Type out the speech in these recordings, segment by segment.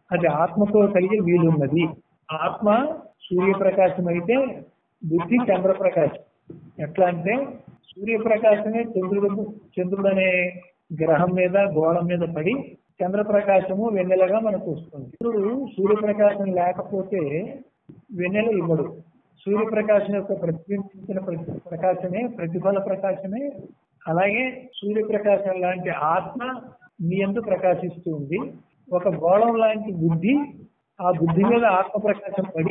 అది ఆత్మతో కలిగి వీలున్నది ఆత్మ సూర్యప్రకాశం అయితే బుద్ధి చంద్రప్రకాశం ఎట్లా అంటే సూర్యప్రకాశమే చంద్రుడు చంద్రుడు అనే గ్రహం మీద గోళం మీద పడి చంద్రప్రకాశము వెన్నెలగా మనకు వస్తుంది చంద్రుడు సూర్యప్రకాశం లేకపోతే వెన్నెల ఇవ్వడు సూర్యప్రకాశం యొక్క ప్రతిబింబించిన ప్రతి- ప్రకాశమే ప్రతిఫల ప్రకాశమే అలాగే సూర్యప్రకాశం లాంటి ఆత్మ మీ ఎందు ప్రకాశిస్తూ ఉంది ఒక గోళం లాంటి బుద్ధి ఆ బుద్ధి మీద ఆత్మ ప్రకాశం పడి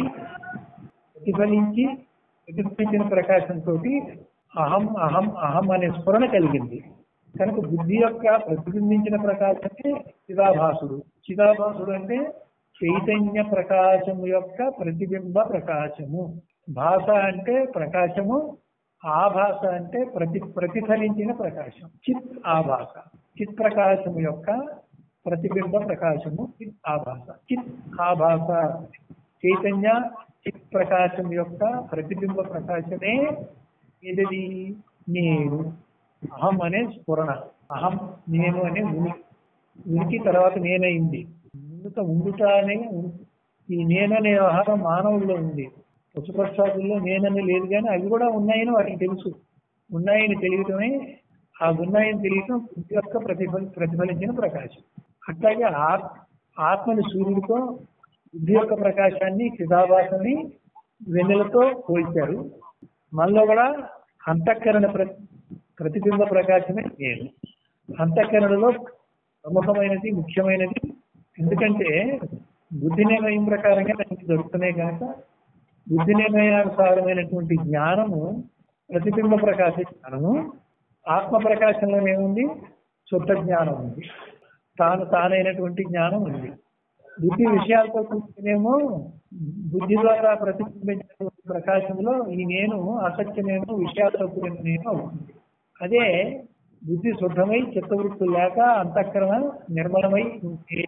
ప్రతిఫలించి ప్రతిఫలించిన ప్రకాశంతో అహం అహం అహం అనే స్ఫురణ కలిగింది కనుక బుద్ధి యొక్క ప్రతిబింబించిన ప్రకాశమే చిదాభాసుడు చిదాభాసుడు అంటే చైతన్య ప్రకాశము యొక్క ప్రతిబింబ ప్రకాశము భాష అంటే ప్రకాశము ఆభాస అంటే ప్రతి ప్రతిఫలించిన ప్రకాశం చిత్ ఆభాస చిత్ ప్రకాశము యొక్క ప్రతిబింబ ప్రకాశము చిత్ ఆభాస చిత్ ఆభాస చైతన్య చిత్ ప్రకాశం యొక్క ప్రతిబింబ ప్రకాశమే ఏదది నేను అహం అనే స్ఫురణ అహం నేను అనే ఉనికి ఉనికి తర్వాత నేనైంది ముందుక ఉండుట అనే ఉం- ఈ నేననే వ్యవహారం మానవుల్లో ఉంది పశుపక్షాదుల్లో నేనని లేదు కానీ అవి కూడా ఉన్నాయని వాటికి తెలుసు ఉన్నాయని తెలియటమే ఆ ఉన్నాయని తెలియటం బుద్ధి యొక్క ప్రతిఫల ప్రతిఫలించిన ప్రకాశం అట్లాగే ఆత్- ఆత్మని సూర్యుడితో బుద్ధి యొక్క ప్రకాశాన్ని చిదాభాసాన్ని వెన్నెలతో పోల్చారు మనలో కూడా అంతఃకరణ ప్ర- ప్రతిబింబ ప్రకాశమే నేను అంతఃకరణలో ప్రముఖమైనది ముఖ్యమైనది ఎందుకంటే బుద్ధి నిర్ణయం ప్రకారంగా మనకి దొరుకుతున్నాయి కనుక బుద్ధి నిర్ణయానుసారమైనటువంటి జ్ఞానము ప్రతిబింబ ప్రకాశ జ్ఞానము ఆత్మ ప్రకాశంలో ఏముంది శుద్ధ జ్ఞానం ఉంది తాను తానైనటువంటి జ్ఞానం ఉంది బుద్ధి విషయాలతో కూర్చునేమో బుద్ధి ద్వారా ప్రతిబింబించినటువంటి ప్రకాశంలో ఈ నేను అసత్యమేమో విషయాలతో కూడిన నేను అవుతుంది అదే బుద్ధి శుద్ధమై చిత్తవృత్తి లేక అంతఃకరణ నిర్మలమై ఉంటే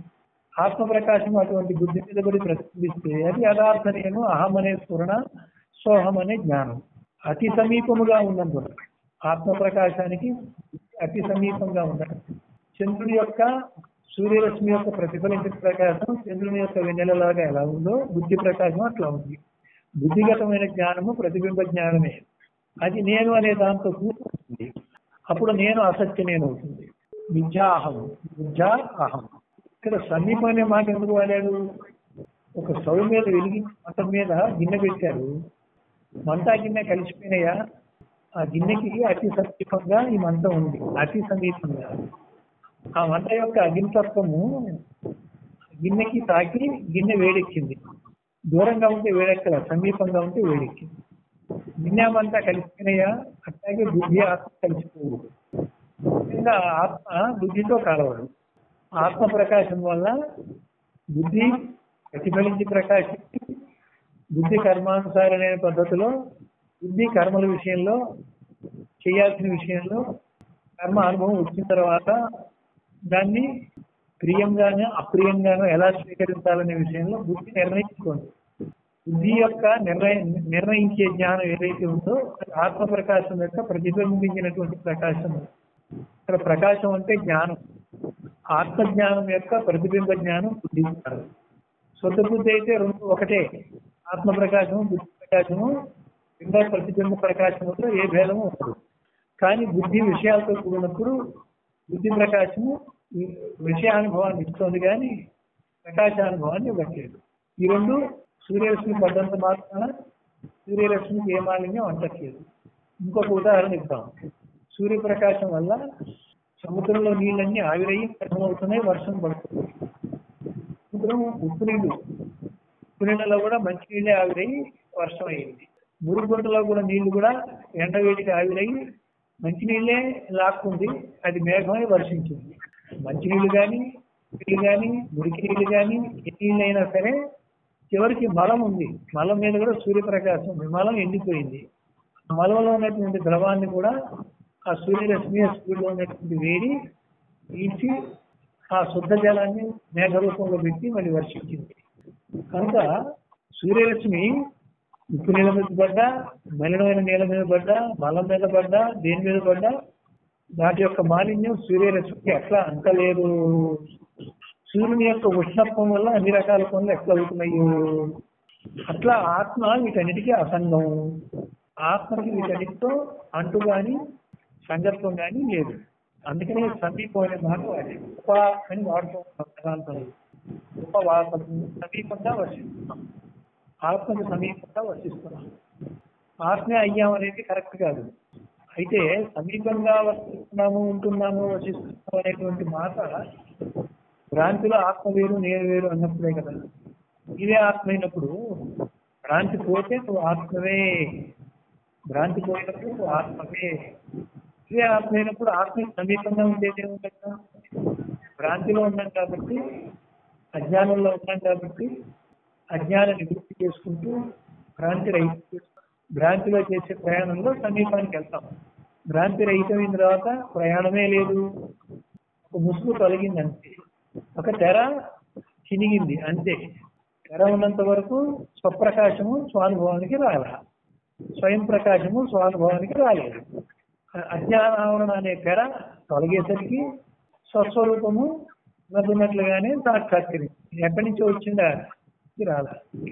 ఆత్మ ప్రకాశం అటువంటి బుద్ధి మీద పడి ప్రతిబింబిస్తే అది యథార్థ నేను అహం అనే స్ఫురణ సోహం అనే జ్ఞానం అతి సమీపముగా ఉన్నందున ఆత్మ ప్రకాశానికి అతి సమీపంగా ఉండడం చంద్రుని యొక్క సూర్యరశ్మి యొక్క ప్రతిఫలించిన ప్రకాశం చంద్రుని యొక్క వెన్నెలలాగా ఎలా ఉందో బుద్ధి ప్రకాశం అట్లా ఉంది బుద్ధిగతమైన జ్ఞానము ప్రతిబింబ జ్ఞానమే అది నేను అనే దాంతో కూర్చుంటుంది అప్పుడు నేను అసత్య నేను అవుతుంది విద్యాహం విద్యా అహం ఇక్కడ సమీపం అనే మాట ఎందుకు వాడాడు ఒక స్టవ్ మీద వెలిగి మంట మీద గిన్నె పెట్టారు మంట గిన్నె కలిసిపోయినాయా ఆ గిన్నెకి అతి సమీపంగా ఈ మంట ఉంది అతి సమీపంగా ఆ మంట యొక్క అగ్నితత్వము గిన్నెకి తాకి గిన్నె వేడెక్కింది దూరంగా ఉంటే వేడెక్కల సమీపంగా ఉంటే వేడెక్కింది గిన్నె మంట కలిసిపోయినాయా అట్లాగే బుద్ధి ఆత్మ కలిసిపోవు ఇంకా ఆత్మ బుద్ధితో కలవడు ఆత్మ ప్రకాశం వల్ల బుద్ధి ప్రతిఫలించి ప్రకాశించి బుద్ధి కర్మానుసారమైన పద్ధతిలో బుద్ధి కర్మల విషయంలో చేయాల్సిన విషయంలో కర్మ అనుభవం వచ్చిన తర్వాత దాన్ని ప్రియంగానో అప్రియంగానో ఎలా స్వీకరించాలనే విషయంలో బుద్ధి నిర్ణయించుకోండి బుద్ధి యొక్క నిర్ణయ నిర్ణయించే జ్ఞానం ఏదైతే ఉందో అది ఆత్మ ప్రకాశం యొక్క ప్రతిబింబించినటువంటి ప్రకాశం ఇక్కడ ప్రకాశం అంటే జ్ఞానం ఆత్మ జ్ఞానం యొక్క ప్రతిబింబ జ్ఞానం బుద్ధి జ్ఞానం శుద్ధ బుద్ధి అయితే రెండు ఒకటే ఆత్మ ప్రకాశము బుద్ధి ప్రకాశము ఇంకా ప్రతిబింబ ప్రకాశములో ఏ భేదము ఉండదు కానీ బుద్ధి విషయాలతో కూడినప్పుడు బుద్ధి ప్రకాశము ఈ విషయానుభవాన్ని ఇస్తుంది కానీ ప్రకాశానుభవాన్ని ఇవ్వట్లేదు ఈ రెండు సూర్యరశ్మి పడ్డంత మాత్రాన సూర్యరశ్మికి ఏ మాలిన్యం అంటట్లేదు ఇంకొక ఉదాహరణ ఇద్దాం సూర్యప్రకాశం వల్ల సముద్రంలో నీళ్ళన్నీ ఆవిరయ్యి అర్థమవుతున్నాయి వర్షం పడుతుంది సముద్రం ఉప్పు నీళ్ళు ఉప్పు నీళ్ళలో కూడా మంచి నీళ్ళే ఆవిరయ్యి వర్షం అయింది మురుగుంటలో కూడా నీళ్లు కూడా ఎండవేడికి ఆవిరయ్యి మంచినీళ్ళే లాక్కుంది అది మేఘమై వర్షించింది మంచినీళ్ళు కానీ నీళ్ళు కానీ మురికి నీళ్ళు కానీ ఏ నీళ్ళైనా సరే చివరికి మలం ఉంది మలం మీద కూడా సూర్యప్రకాశం ఉంది మలం ఎండిపోయింది ఆ మలంలో ఉన్నటువంటి ద్రవాన్ని కూడా ఆ సూర్యరశ్మి ఆ సూర్యులో ఉన్నటువంటి వేడి తీసి ఆ శుద్ధ జలాన్ని మేఘ రూపంలో పెట్టి మళ్ళీ వర్షించింది కనుక సూర్యరశ్మి ఉప్పు నీళ్ళ మీద పడ్డా మలినమైన నీళ్ళ మీద పడ్డా మలం మీద పడ్డా దేని మీద పడ్డా వాటి యొక్క మాలిన్యం సూర్యరశ్మికి ఎట్లా అంటలేదు సూర్యుని యొక్క ఉష్ణత్వం వల్ల అన్ని రకాల పనులు ఎట్లా అవుతున్నాయో అట్లా ఆత్మ వీటన్నిటికీ అసంగం ఆత్మకి వీటన్నిటితో అంటు కానీ సంగత్వం కానీ లేదు అందుకనే సమీపం అనే మాట వాడి ఉప అని వాడుతూ ఉంటాం వేదాంతంలో ఉపవాసం సమీపంగా వర్షిస్తున్నాం ఆత్మకి సమీపంగా వర్షిస్తున్నాం ఆత్మే అయ్యాం అనేది కరెక్ట్ కాదు అయితే సమీపంగా వర్తిస్తున్నాము ఉంటున్నాము వర్షిస్తున్నాము అనేటువంటి మాట భ్రాంతిలో ఆత్మ వేరు నేను వేరు అన్నప్పుడే కదా ఇదే ఆత్మ అయినప్పుడు భ్రాంతి పోతే నువ్వు ఆత్మవే భ్రాంతి పోయినప్పుడు నువ్వు ఆత్మవే ఇదే ఆత్మ అయినప్పుడు ఆత్మ సమీపంగా ఉండేది ఏముండగా భ్రాంతిలో ఉన్నాం కాబట్టి అజ్ఞానంలో ఉన్నాం కాబట్టి అజ్ఞాన నివృత్తి చేసుకుంటూ భ్రాంతి రహిత భ్రాంతిలో చేసే ప్రయాణంలో సమీపానికి వెళ్తాం భ్రాంతి రహితమైన తర్వాత ప్రయాణమే లేదు ఒక ముసుగు తొలగింది అంతే ఒక తెర చినిగింది అంతే తెర ఉన్నంత వరకు స్వప్రకాశము స్వానుభవానికి రాల స్వయం ప్రకాశము స్వానుభవానికి రాలేదు అజ్ఞానావరణ అనే తెర తొలగేసరికి స్వస్వరూపము నదున్నట్లుగానే సాక్షాత్కరించింది ఎక్కడి నుంచి వచ్చిందా ఇది రాల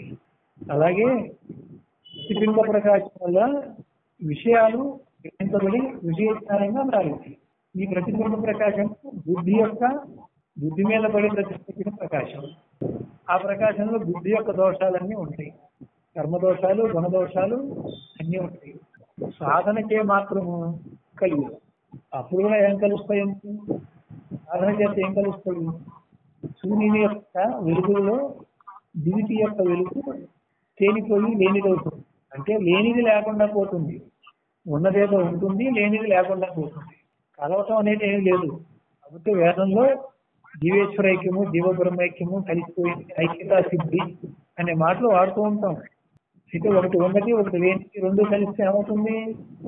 అలాగే ప్రతిబింబ ప్రకాశం వల్ల విషయాలు గ్రహించబడి విషయజ్ఞానంగా మారింది ఈ ప్రతిబింబ ప్రకాశం బుద్ధి యొక్క బుద్ధి మీద పడి ప్రతిష్ఠించిన ప్రకాశం ఆ ప్రకాశంలో బుద్ధి యొక్క దోషాలన్నీ ఉంటాయి కర్మదోషాలు గుణదోషాలు అన్నీ ఉంటాయి సాధనకే మాత్రము కలిగి అప్పుడు కూడా ఏం కలుస్తాయి ఎందుకు? సాధన చేస్తే ఏం కలుస్తాయి సూర్యుని యొక్క వెలుగులో దివిటి యొక్క వెలుగు తేలిపోయి లేనిదవుతుంది అంటే లేనిది లేకుండా పోతుంది ఉన్నదేదో ఉంటుంది లేనిది లేకుండా పోతుంది కలవటం అనేది ఏం లేదు కాబట్టి వేదంలో జీవేశ్వర ఐక్యము జీవ బ్రహ్మైక్యము కలిసిపోయింది ఐక్యతా సిద్ధి అనే మాటలు వాడుతూ ఉంటాం అయితే ఒకటి ఉన్నది ఒకటి లేనిది రెండు కలిస్తే ఏమవుతుంది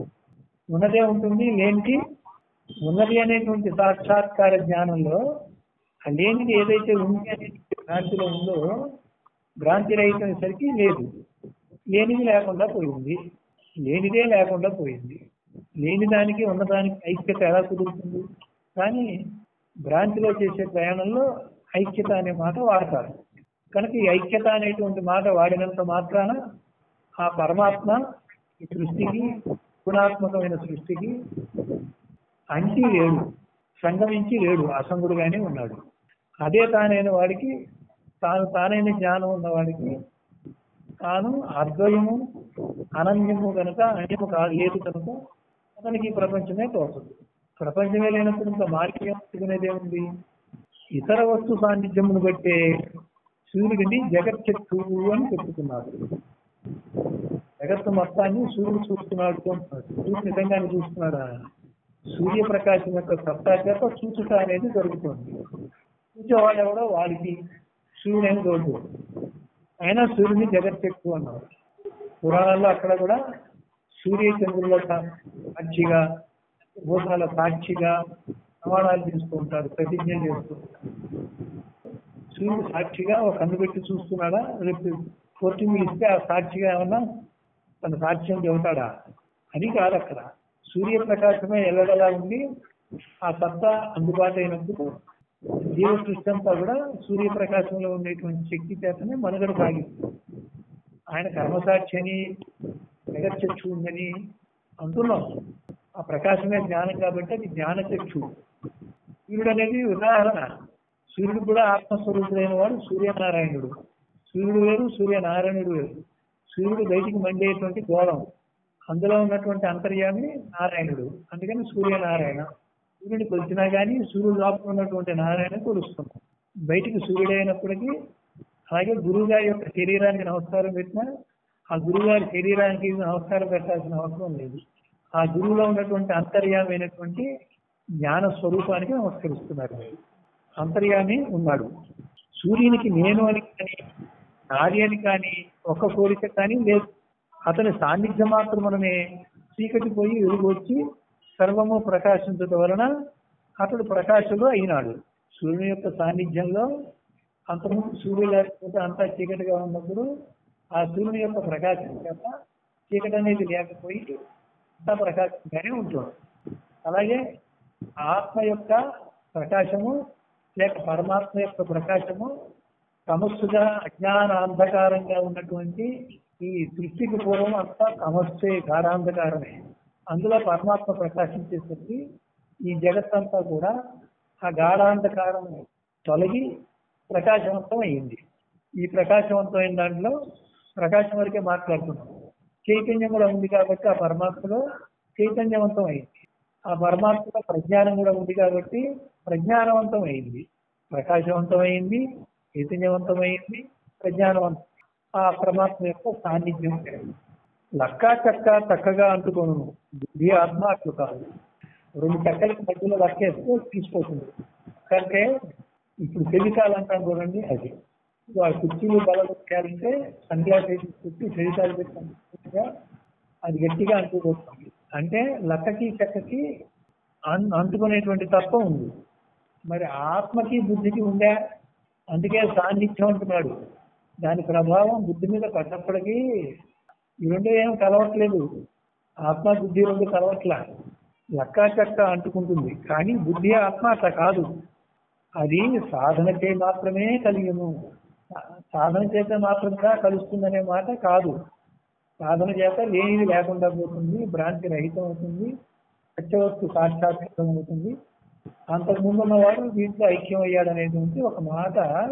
ఉన్నదే ఉంటుంది లేనిది ఉన్నది అనేటువంటి సాక్షాత్కార జ్ఞానంలో ఆ లేనిది ఏదైతే ఉంది అనే భ్రాంతిలో ఉందో భ్రాంతి రహితసరికి లేదు లేనిది లేకుండా పోయింది లేనిదే లేకుండా పోయింది లేని దానికి ఉన్నదానికి ఐక్యత ఎలా కుదురుతుంది కానీ భ్రాంతిలో చేసే ప్రయాణంలో ఐక్యత అనే మాట వాడతారు కనుక ఈ ఐక్యత అనేటువంటి మాట వాడినంత మాత్రాన ఆ పరమాత్మ ఈ సృష్టికి గుణాత్మకమైన సృష్టికి అంటి లేడు సంగమించి లేడు అసంగుడుగానే ఉన్నాడు అదే తానైన వాడికి తాను తానైన జ్ఞానం ఉన్నవాడికి తాను అద్వయము అనన్యము కనుక అన్యము కాదు లేదు కనుక అతనికి ఈ ప్రపంచమే తోచదు ప్రపంచమే లేనప్పుడు ఇంకా మార్పుకునేదే ఉంది ఇతర వస్తు సాన్నిధ్యమును బట్టే సూర్యుడిని జగచ్చక్షు అని చెప్పుకున్నారు జగత్తు మొత్తాన్ని సూర్యుడు చూస్తున్నాడు అంటున్నాడు సూర్యుడు నిజంగానే చూస్తున్నాడా సూర్యప్రకాశం యొక్క సత్తా చేత చూచుట అనేది జరుగుతుంది చూసేవాడు ఎవడో వాడికి సూర్యుడేం తోడు అయినా సూర్యుని జగచ్చక్షు అన్నారు పురాణాల్లో అక్కడ కూడా సూర్య చంద్రుల సా- సాక్షిగా భూతాల సాక్షిగా ప్రమాణాలు చేస్తూ ఉంటారు ప్రతిజ్ఞ చేస్తూ ఉంటారు సూర్యుడు సాక్షిగా ఒక కన్ను పెట్టి చూస్తున్నాడా రేపు కోర్టు ఇస్తే ఆ సాక్షిగా ఏమన్నా తన సాక్ష్యం చెబుతాడా అది కాదు అక్కడ సూర్యప్రకాశమే ఎల్లగలా ఉండి ఆ సత్తా అందుబాటు అయినప్పుడు జీవ సృష్టి అంతా కూడా సూర్యప్రకాశంలో ఉండేటువంటి శక్తి చేతనే మనుగడ సాగిస్తుంది ఆయన కర్మసాక్షి అని జగచ్చక్షు ఉందని అంటున్నాం ఆ ప్రకాశమే జ్ఞానం కాబట్టి అది జ్ఞానచక్షు సూర్యుడు అనేది ఉదాహరణ సూర్యుడు కూడా ఆత్మస్వరూపుడైన వాడు సూర్యనారాయణుడు సూర్యుడు వేరు సూర్యనారాయణుడు వేరు సూర్యుడు బయటికి మండేటువంటి గోళం అందులో ఉన్నటువంటి అంతర్యామి నారాయణుడు అందుకని సూర్యనారాయణ సూర్యుని కొలిచినా కానీ సూర్యుడు లోపల ఉన్నటువంటి నారాయణ కొలుస్తున్నాం బయటికి సూర్యుడు అయినప్పటికీ అలాగే గురువు గారి యొక్క శరీరానికి నమస్కారం పెట్టినా ఆ గురువు గారి శరీరానికి నమస్కారం పెట్టాల్సిన అవసరం లేదు ఆ గురువులో ఉన్నటువంటి అంతర్యామైనటువంటి జ్ఞాన స్వరూపానికి నమస్కరిస్తున్నారు అంతర్యామి ఉన్నాడు సూర్యునికి నేను అని కానీ నాది అని కానీ ఒక్క కోరిక కానీ లేదు అతని సాన్నిధ్యం మాత్రమే చీకటి పోయి వెలుగు వచ్చి సర్వము ప్రకాశించడం వలన అతడు ప్రకాశుడు అయినాడు సూర్యుని యొక్క సాన్నిధ్యంలో అంతకుముందు సూర్యుడు లేకపోతే అంతా చీకటిగా ఉన్నప్పుడు ఆ సూర్యుని యొక్క ప్రకాశం చేత చీకటి అనేది లేకపోయి అంతా ప్రకాశంగానే ఉంటుంది అలాగే ఆత్మ యొక్క ప్రకాశము లేక పరమాత్మ యొక్క ప్రకాశము తమస్సుగా అజ్ఞాన అంధకారంగా ఉన్నటువంటి ఈ సృష్టికి పూర్వం అంతా తమస్సే గాఢాంధకారమే అందులో పరమాత్మ ప్రకాశించేసరికి ఈ జగత్తంతా కూడా ఆ గాఢాంధకారం తొలగి ప్రకాశవంతం అయింది ఈ ప్రకాశవంతమైన దాంట్లో ప్రకాశం వరకే మాట్లాడుతున్నాం చైతన్యం కూడా ఉంది కాబట్టి ఆ పరమాత్మలో చైతన్యవంతం అయింది ఆ పరమాత్మలో ప్రజ్ఞానం కూడా ఉంది కాబట్టి ప్రజ్ఞానవంతం అయింది ప్రకాశవంతమైంది చైతన్యవంతమైంది ప్రజ్ఞానవంతం ఆ పరమాత్మ యొక్క సాన్నిధ్యం లక్కా చక్క చక్కగా అంటుకోను బుద్ధి ఆత్మ అట్లు కాదు రెండు చక్కలకి మధ్యలో లక్కేస్తే తీసిపోతుంది అంటే ఇప్పుడు ఫెవికాల్ అంటాం చూడండి అది సో ఆ కుర్చీలు బలగొట్టాలంటే సంధ్యా కుర్చీ ఫెవికాల్ పెట్టినట్టుగా అది గట్టిగా అంటుకోతుంది అంటే లక్కకి చెక్కకి అన్- అంటుకునేటువంటి తత్వం ఉంది మరి ఆత్మకి బుద్ధికి ఉందా అందుకే సాన్నిధ్యం అంటున్నాడు దాని ప్రభావం బుద్ధి మీద పడ్డప్పటికీ ఈ రెండు ఏం కలవట్లేదు ఆత్మ బుద్ధి రెండు కలవట్లా లక్కా చక్క అంటుకుంటుంది కానీ బుద్ధి ఆత్మ అట్లా కాదు అది సాధన చే మాత్రమే కలిగిను సాధన చేత మాత్రమే కలుస్తుందనే మాట కాదు సాధన చేత లేనిది లేకుండా పోతుంది భ్రాంతి రహితం అవుతుంది సత్యవస్తు సాక్షాత్కారం అవుతుంది అంతకు ముందు ఉన్నవాడు దీంట్లో ఐక్యం అయ్యాడు అనేటువంటి ఒక మాట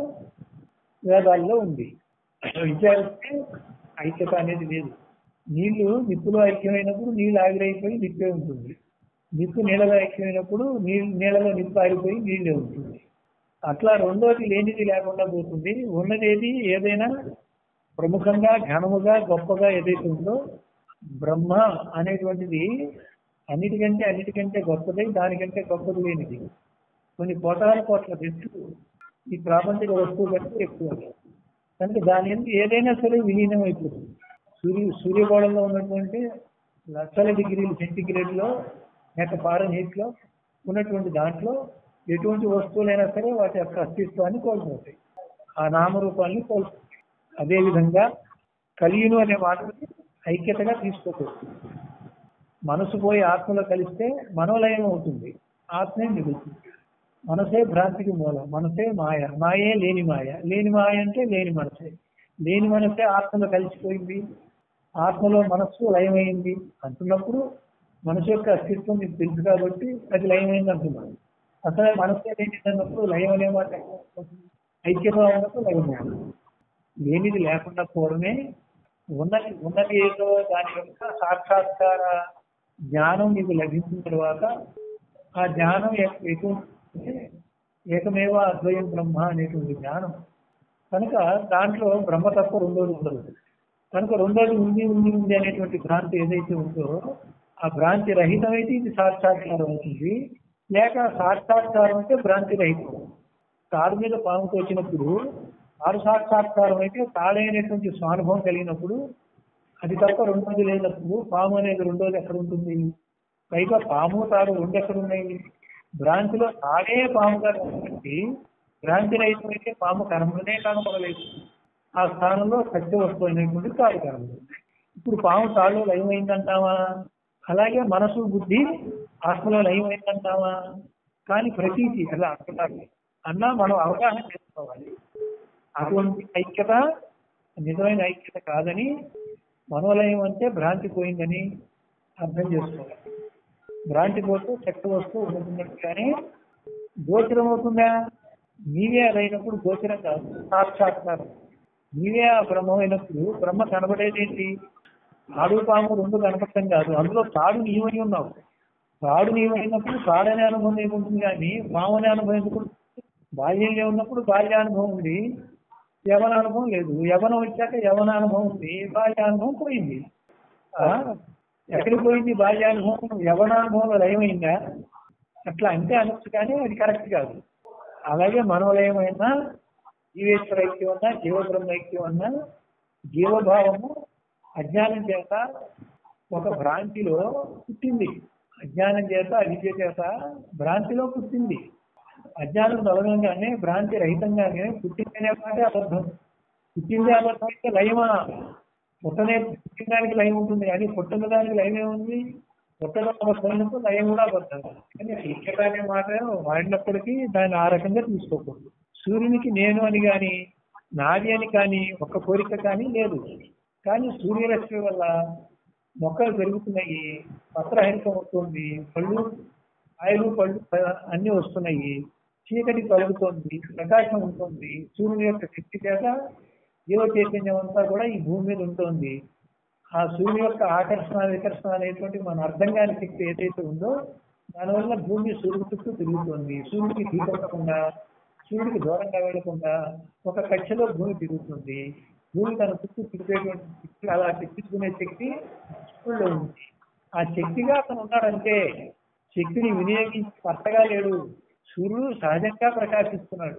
వేదాల్లో ఉంది విచారిస్తే ఐక్యత అనేది లేదు నీళ్లు నిప్పులో ఐక్యమైనప్పుడు నీళ్ళు ఆవిరైపోయి నిప్పే ఉంటుంది నిప్పు నీళ్ళలో ఐక్యమైనప్పుడు నీళ్ళు నీళ్ళలో నిప్పు ఆరిపోయి నీళ్ళే ఉంటుంది అట్లా రెండోది లేనిది లేకుండా పోతుంది ఉన్నదేది ఏదైనా ప్రముఖంగా ఘనముగా గొప్పగా ఏదైతే ఉందో బ్రహ్మ అనేటువంటిది అన్నిటికంటే అన్నిటికంటే గొప్పది దానికంటే గొప్పది లేనిది కొన్ని కోటాల కోట్ల రెట్లు ఈ ప్రాపంచిక వస్తువు కంటే ఎక్కువ కనుక దాని ఎందుకు ఏదైనా సరే విలీనం అయిపోతుంది సూర్య సూర్యగోళంలో ఉన్నటువంటి లక్షల డిగ్రీల సెంటిగ్రేడ్లో లేక ఫారెన్హీట్లో ఉన్నటువంటి దాంట్లో ఎటువంటి వస్తువులైనా సరే వాటి యొక్క అస్తిత్వాన్ని కోల్పోతాయి ఆ నామరూపాన్ని కోల్పోతాయి అదేవిధంగా కలియును అనే మాటని ఐక్యతగా తీసుకోవచ్చు మనసు పోయి ఆత్మలో కలిస్తే మనోలయం అవుతుంది ఆత్మే మిగులుతుంది మనసే భ్రాంతికి మూలం మనసే మాయ మాయే లేని మాయ లేని మాయ అంటే లేని మనసే లేని మనసే ఆత్మలో కలిసిపోయింది ఆత్మలో మనస్సు లయమైంది అంటున్నప్పుడు మనసు యొక్క అస్తిత్వం మీకు తెలుసు కాబట్టి అది లయమైంది అంటున్నాడు అసలు మనసే లేనిది అన్నప్పుడు లయం అనే మాట ఎక్కడ వస్తుంది? ఐక్యత ఉన్నప్పుడు లయం అవుతుంది. లేనిది లేకుండా పోవడమే ఉన్నది ఉన్నది ఏదో దాని యొక్క సాక్షాత్కార జ్ఞానం మీకు లభించిన తర్వాత ఆ జ్ఞానం ఎ- ఎటువంటి అంటే ఏకమేవ అద్వయం బ్రహ్మ అనేటువంటి జ్ఞానం కనుక దాంట్లో బ్రహ్మ తప్ప రెండోది ఉండదు కనుక రెండోది ఉంది ఉంది ఉంది అనేటువంటి భ్రాంతి ఏదైతే ఉందో ఆ భ్రాంతి రహితమైతే ఇది సాక్షాత్కారం అవుతుంది లేక సాక్షాత్కారం అంటే భ్రాంతి రహితం తాడు మీద పాముకు వచ్చినప్పుడు తాడు సాక్షాత్కారం అయితే తాడైనటువంటి స్వానుభవం కలిగినప్పుడు అది తప్ప రెండోది లేనప్పుడు పాము అనేది రెండోది ఎక్కడ ఉంటుంది పైగా పాము తాడు రెండు ఎక్కడ ఉన్నాయి భ్రాంతిలో తాడే పాముగా కనబడి భ్రాంతి రహితమైతే పాము కనబడనే కనపడలేదు ఆ స్థానంలో సత్య వస్తువు అయినటువంటి తాడు కనబడుతుంది ఇప్పుడు పాము తాడు లయమైందంటావా అలాగే మనసు బుద్ధి ఆత్మలో లయమైందంటావా కానీ ప్రతీతి అలా అంటున్నారు అన్నా మనం అవగాహన చేసుకోవాలి అటువంటి ఐక్యత నిజమైన ఐక్యత కాదని మనోలయం అంటే భ్రాంతి పోయిందని అర్థం చేసుకోవాలి భ్రాంతి పోతే శక్తి వస్తూ ఉంటున్నట్టుగానే గోచరం అవుతుందా నీవే అదైనప్పుడు గోచరం కాదు సాక్షాత్కారం నీవే ఆ బ్రహ్మ అయినప్పుడు బ్రహ్మ కనబడేదేంటి తాడు పాము రెండు కనపడటం కాదు అందులో తాడు నీవై ఉన్నావు తాడు నీవైనప్పుడు తాడనే అనుభవం ఏముంటుంది కానీ పాము అనే అనుభవం ఎందుకు ఉంటుంది? బాల్యంలో ఉన్నప్పుడు బాల్యానుభవం ఉంది యవన అనుభవం లేదు యవనం వచ్చాక యవన అనుభవం ఉంది బాల్యానుభవం పోయింది ఆ, ఎక్కడికి పోయింది బాల్యానుభవం యవనానుభవం లయమైందా అట్లా అంటే అనొచ్చు కానీ అది కరెక్ట్ కాదు అలాగే మనోలయమైనా జీవేశ్వర ఐక్యం అన్నా జీవబ్రహ్మ ఐక్యం అన్నా జీవభావము అజ్ఞానం చేత ఒక భ్రాంతిలో పుట్టింది అజ్ఞానం చేత అవిద్య చేత భ్రాంతిలో పుట్టింది అజ్ఞానం తొలగంగానే భ్రాంతి రహితంగానే పుట్టిందనే మాట అబద్ధం పుట్టిందే అబద్ధం అయితే లయమా పుట్టనే పుట్టిన దానికి లయం ఉంటుంది కానీ పుట్టిన దానికి లయం ఏముంది పుట్టడం పోయినప్పుడు లయం కూడా పడతారు కానీ ఐక్యత అనే మాట వాడినప్పటికీ దాన్ని ఆ రకంగా తీసుకోకూడదు సూర్యునికి నేను అని కానీ నాది అని కానీ ఒక్క కోరిక కానీ లేదు కానీ సూర్యరశ్మి వల్ల మొక్కలు పెరుగుతున్నాయి పత్రహరితం వస్తుంది పళ్ళు కాయలు పళ్ళు ప- అన్ని వస్తున్నాయి చీకటి కలుగుతోంది ప్రకాశం ఉంటుంది సూర్యుని యొక్క శక్తి చేత జీవ చైతన్యం అంతా కూడా ఈ భూమి మీద ఉంటుంది ఆ సూర్యుని యొక్క ఆకర్షణ వికర్షణ అనేటువంటి మన అర్థం కాని శక్తి ఏదైతే ఉందో దానివల్ల భూమి సూర్యుడి చుట్టూ తిరుగుతుంది సూర్యుడికి తీపట్టకుండా సూర్యుడికి దూరంగా వెళ్లకుండా ఒక కక్షలో భూమి తిరుగుతుంది భూమి తన చుట్టూ తిరిగేటువంటి శక్తి అలా తిప్పించుకునే శక్తి సూర్యుడు ఉంది ఆ శక్తిగా అతను ఉన్నాడంటే శక్తిని వినియోగించి కొత్తగా లేడు సూర్యుడు సహజంగా ప్రకాశిస్తున్నాడు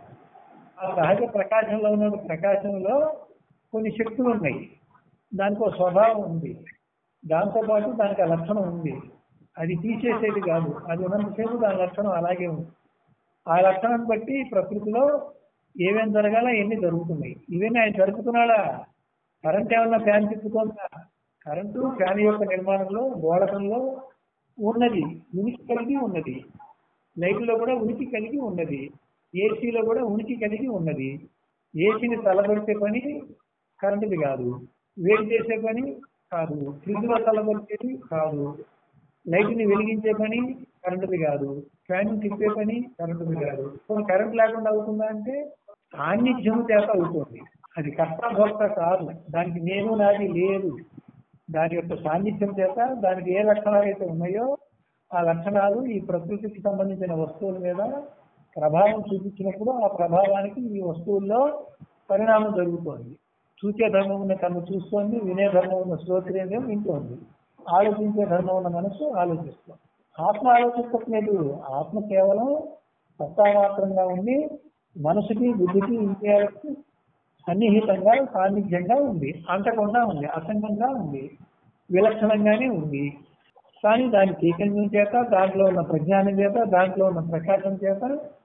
ఆ సహజ ప్రకాశంలో ఉన్న ప్రకాశంలో కొన్ని శక్తులు ఉన్నాయి దానికి ఒక స్వభావం ఉంది దాంతో పాటు దానికి ఆ లక్షణం ఉంది అది తీసేసేది కాదు అది ఉన్నంతసేపు దాని లక్షణం అలాగే ఉంది ఆ లక్షణాన్ని బట్టి ప్రకృతిలో ఏమేం జరగాల ఎన్ని జరుగుతున్నాయి ఇవన్నీ ఆయన జరుపుతున్నాడా కరెంట్ ఏమన్నా ఫ్యాన్ తిప్పుతుందా కరెంటు ఫ్యాన్ యొక్క నిర్మాణంలో గోడకంలో ఉన్నది ఉనికి కలిగి ఉన్నది లైట్లో కూడా ఉనికి కలిగి ఉన్నది ఏసీలో కూడా ఉనికి కలిగి ఉన్నది ఏసీని తలబడితే పని కరెంటుది కాదు వేడి చేసే పని కాదు ఫ్రిడ్జ్లో తలబడిచేది కాదు లైట్ని వెలిగించే పని కరెంటుది కాదు ఫ్యాన్ తిప్పే పని కరెంటుది కాదు కొన్ని కరెంట్ లేకుండా అవుతుందా అంటే సాన్నిధ్యం చేత అవుతుంది అది కర్తభోక్త కాదు దానికి నేను నాది లేదు దాని యొక్క సాన్నిధ్యం చేత దానికి ఏ లక్షణాలు అయితే ఉన్నాయో ఆ లక్షణాలు ఈ ప్రకృతికి సంబంధించిన వస్తువుల మీద ప్రభావం చూపించినప్పుడు ఆ ప్రభావానికి ఈ వస్తువుల్లో పరిణామం జరుగుతోంది చూసే ధర్మం ఉన్న కన్ను చూస్తోంది వినే ధర్మం ఉన్న శ్రోత్రేంద్రియం వింటోంది ఆలోచించే ధర్మం ఉన్న మనసు ఆలోచిస్తుంది ఆత్మ ఆలోచించట్లేదు ఆత్మ కేవలం సత్తామాత్రంగా ఉండి మనసుకి బుద్ధికి ఇంద్రియాలకు సన్నిహితంగా సాన్నిధ్యంగా ఉంది అంటకుండా ఉంది అసంగంగా ఉంది విలక్షణంగానే ఉంది కానీ దాని చైతన్యం చేత దాంట్లో ఉన్న ప్రజ్ఞానం చేత దాంట్లో ఉన్న ప్రకాశం చేత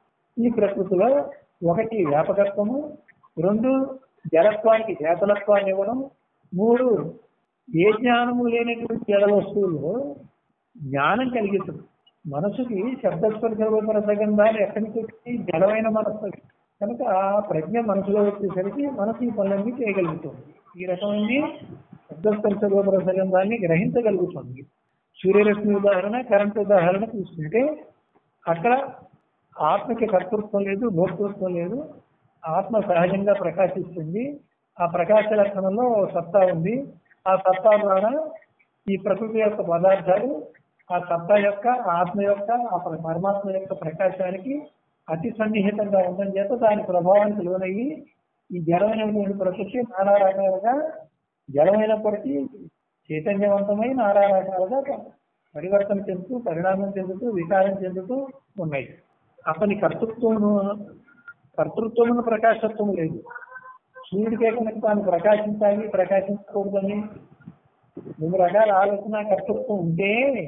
ఈ ప్రకృతిలో ఒకటి వ్యాపకత్వము రెండు జలత్వానికి చేతలత్వాన్ని ఇవ్వడం మూడు ఏ జ్ఞానము లేనటువంటి జల వస్తువుల్లో జ్ఞానం కలిగిస్తుంది మనసుకి శబ్దస్పర్శ రూపర సగంధాలు ఎక్కడి నుంచి వచ్చి జలమైన మనస్సు కనుక ఆ ప్రజ్ఞ మనసులో వచ్చేసరికి మనసు ఈ పనులన్నీ చేయగలుగుతుంది ఈ రకమైన శబ్దస్పర్శ రూపర సగంధాన్ని గ్రహించగలుగుతుంది సూర్యరశ్మి ఉదాహరణ కరెంట్ ఉదాహరణ చూస్తుంటే అక్కడ ఆత్మకి కర్తృత్వం లేదు భోక్తృత్వం లేదు ఆత్మ సహజంగా ప్రకాశిస్తుంది ఆ ప్రకాశ లక్షణంలో ఓ సత్తా ఉంది ఆ సత్తా ద్వారా ఈ ప్రకృతి యొక్క పదార్థాలు ఆ సత్తా యొక్క ఆత్మ యొక్క ఆ పర- పరమాత్మ యొక్క ప్రకాశానికి అతి సన్నిహితంగా ఉండడం చేత దాని ప్రభావానికి లోనయ్యి ఈ జడమైనటువంటి ప్రకృతి నానా రకాలుగా జడమైనప్పటికీ చైతన్యవంతమై నానా రకాలుగా పరివర్తన చెందుతూ పరిణామం చెందుతూ వికారం చెందుతూ ఉన్నాయి అతని కర్తృత్వము కర్తృత్వమును ప్రకాశత్వం లేదు సూర్యుడికే కనుక తాను ప్రకాశించాలి ప్రకాశించకూడదని రెండు రకాల ఆలోచన కర్తృత్వం ఉంటే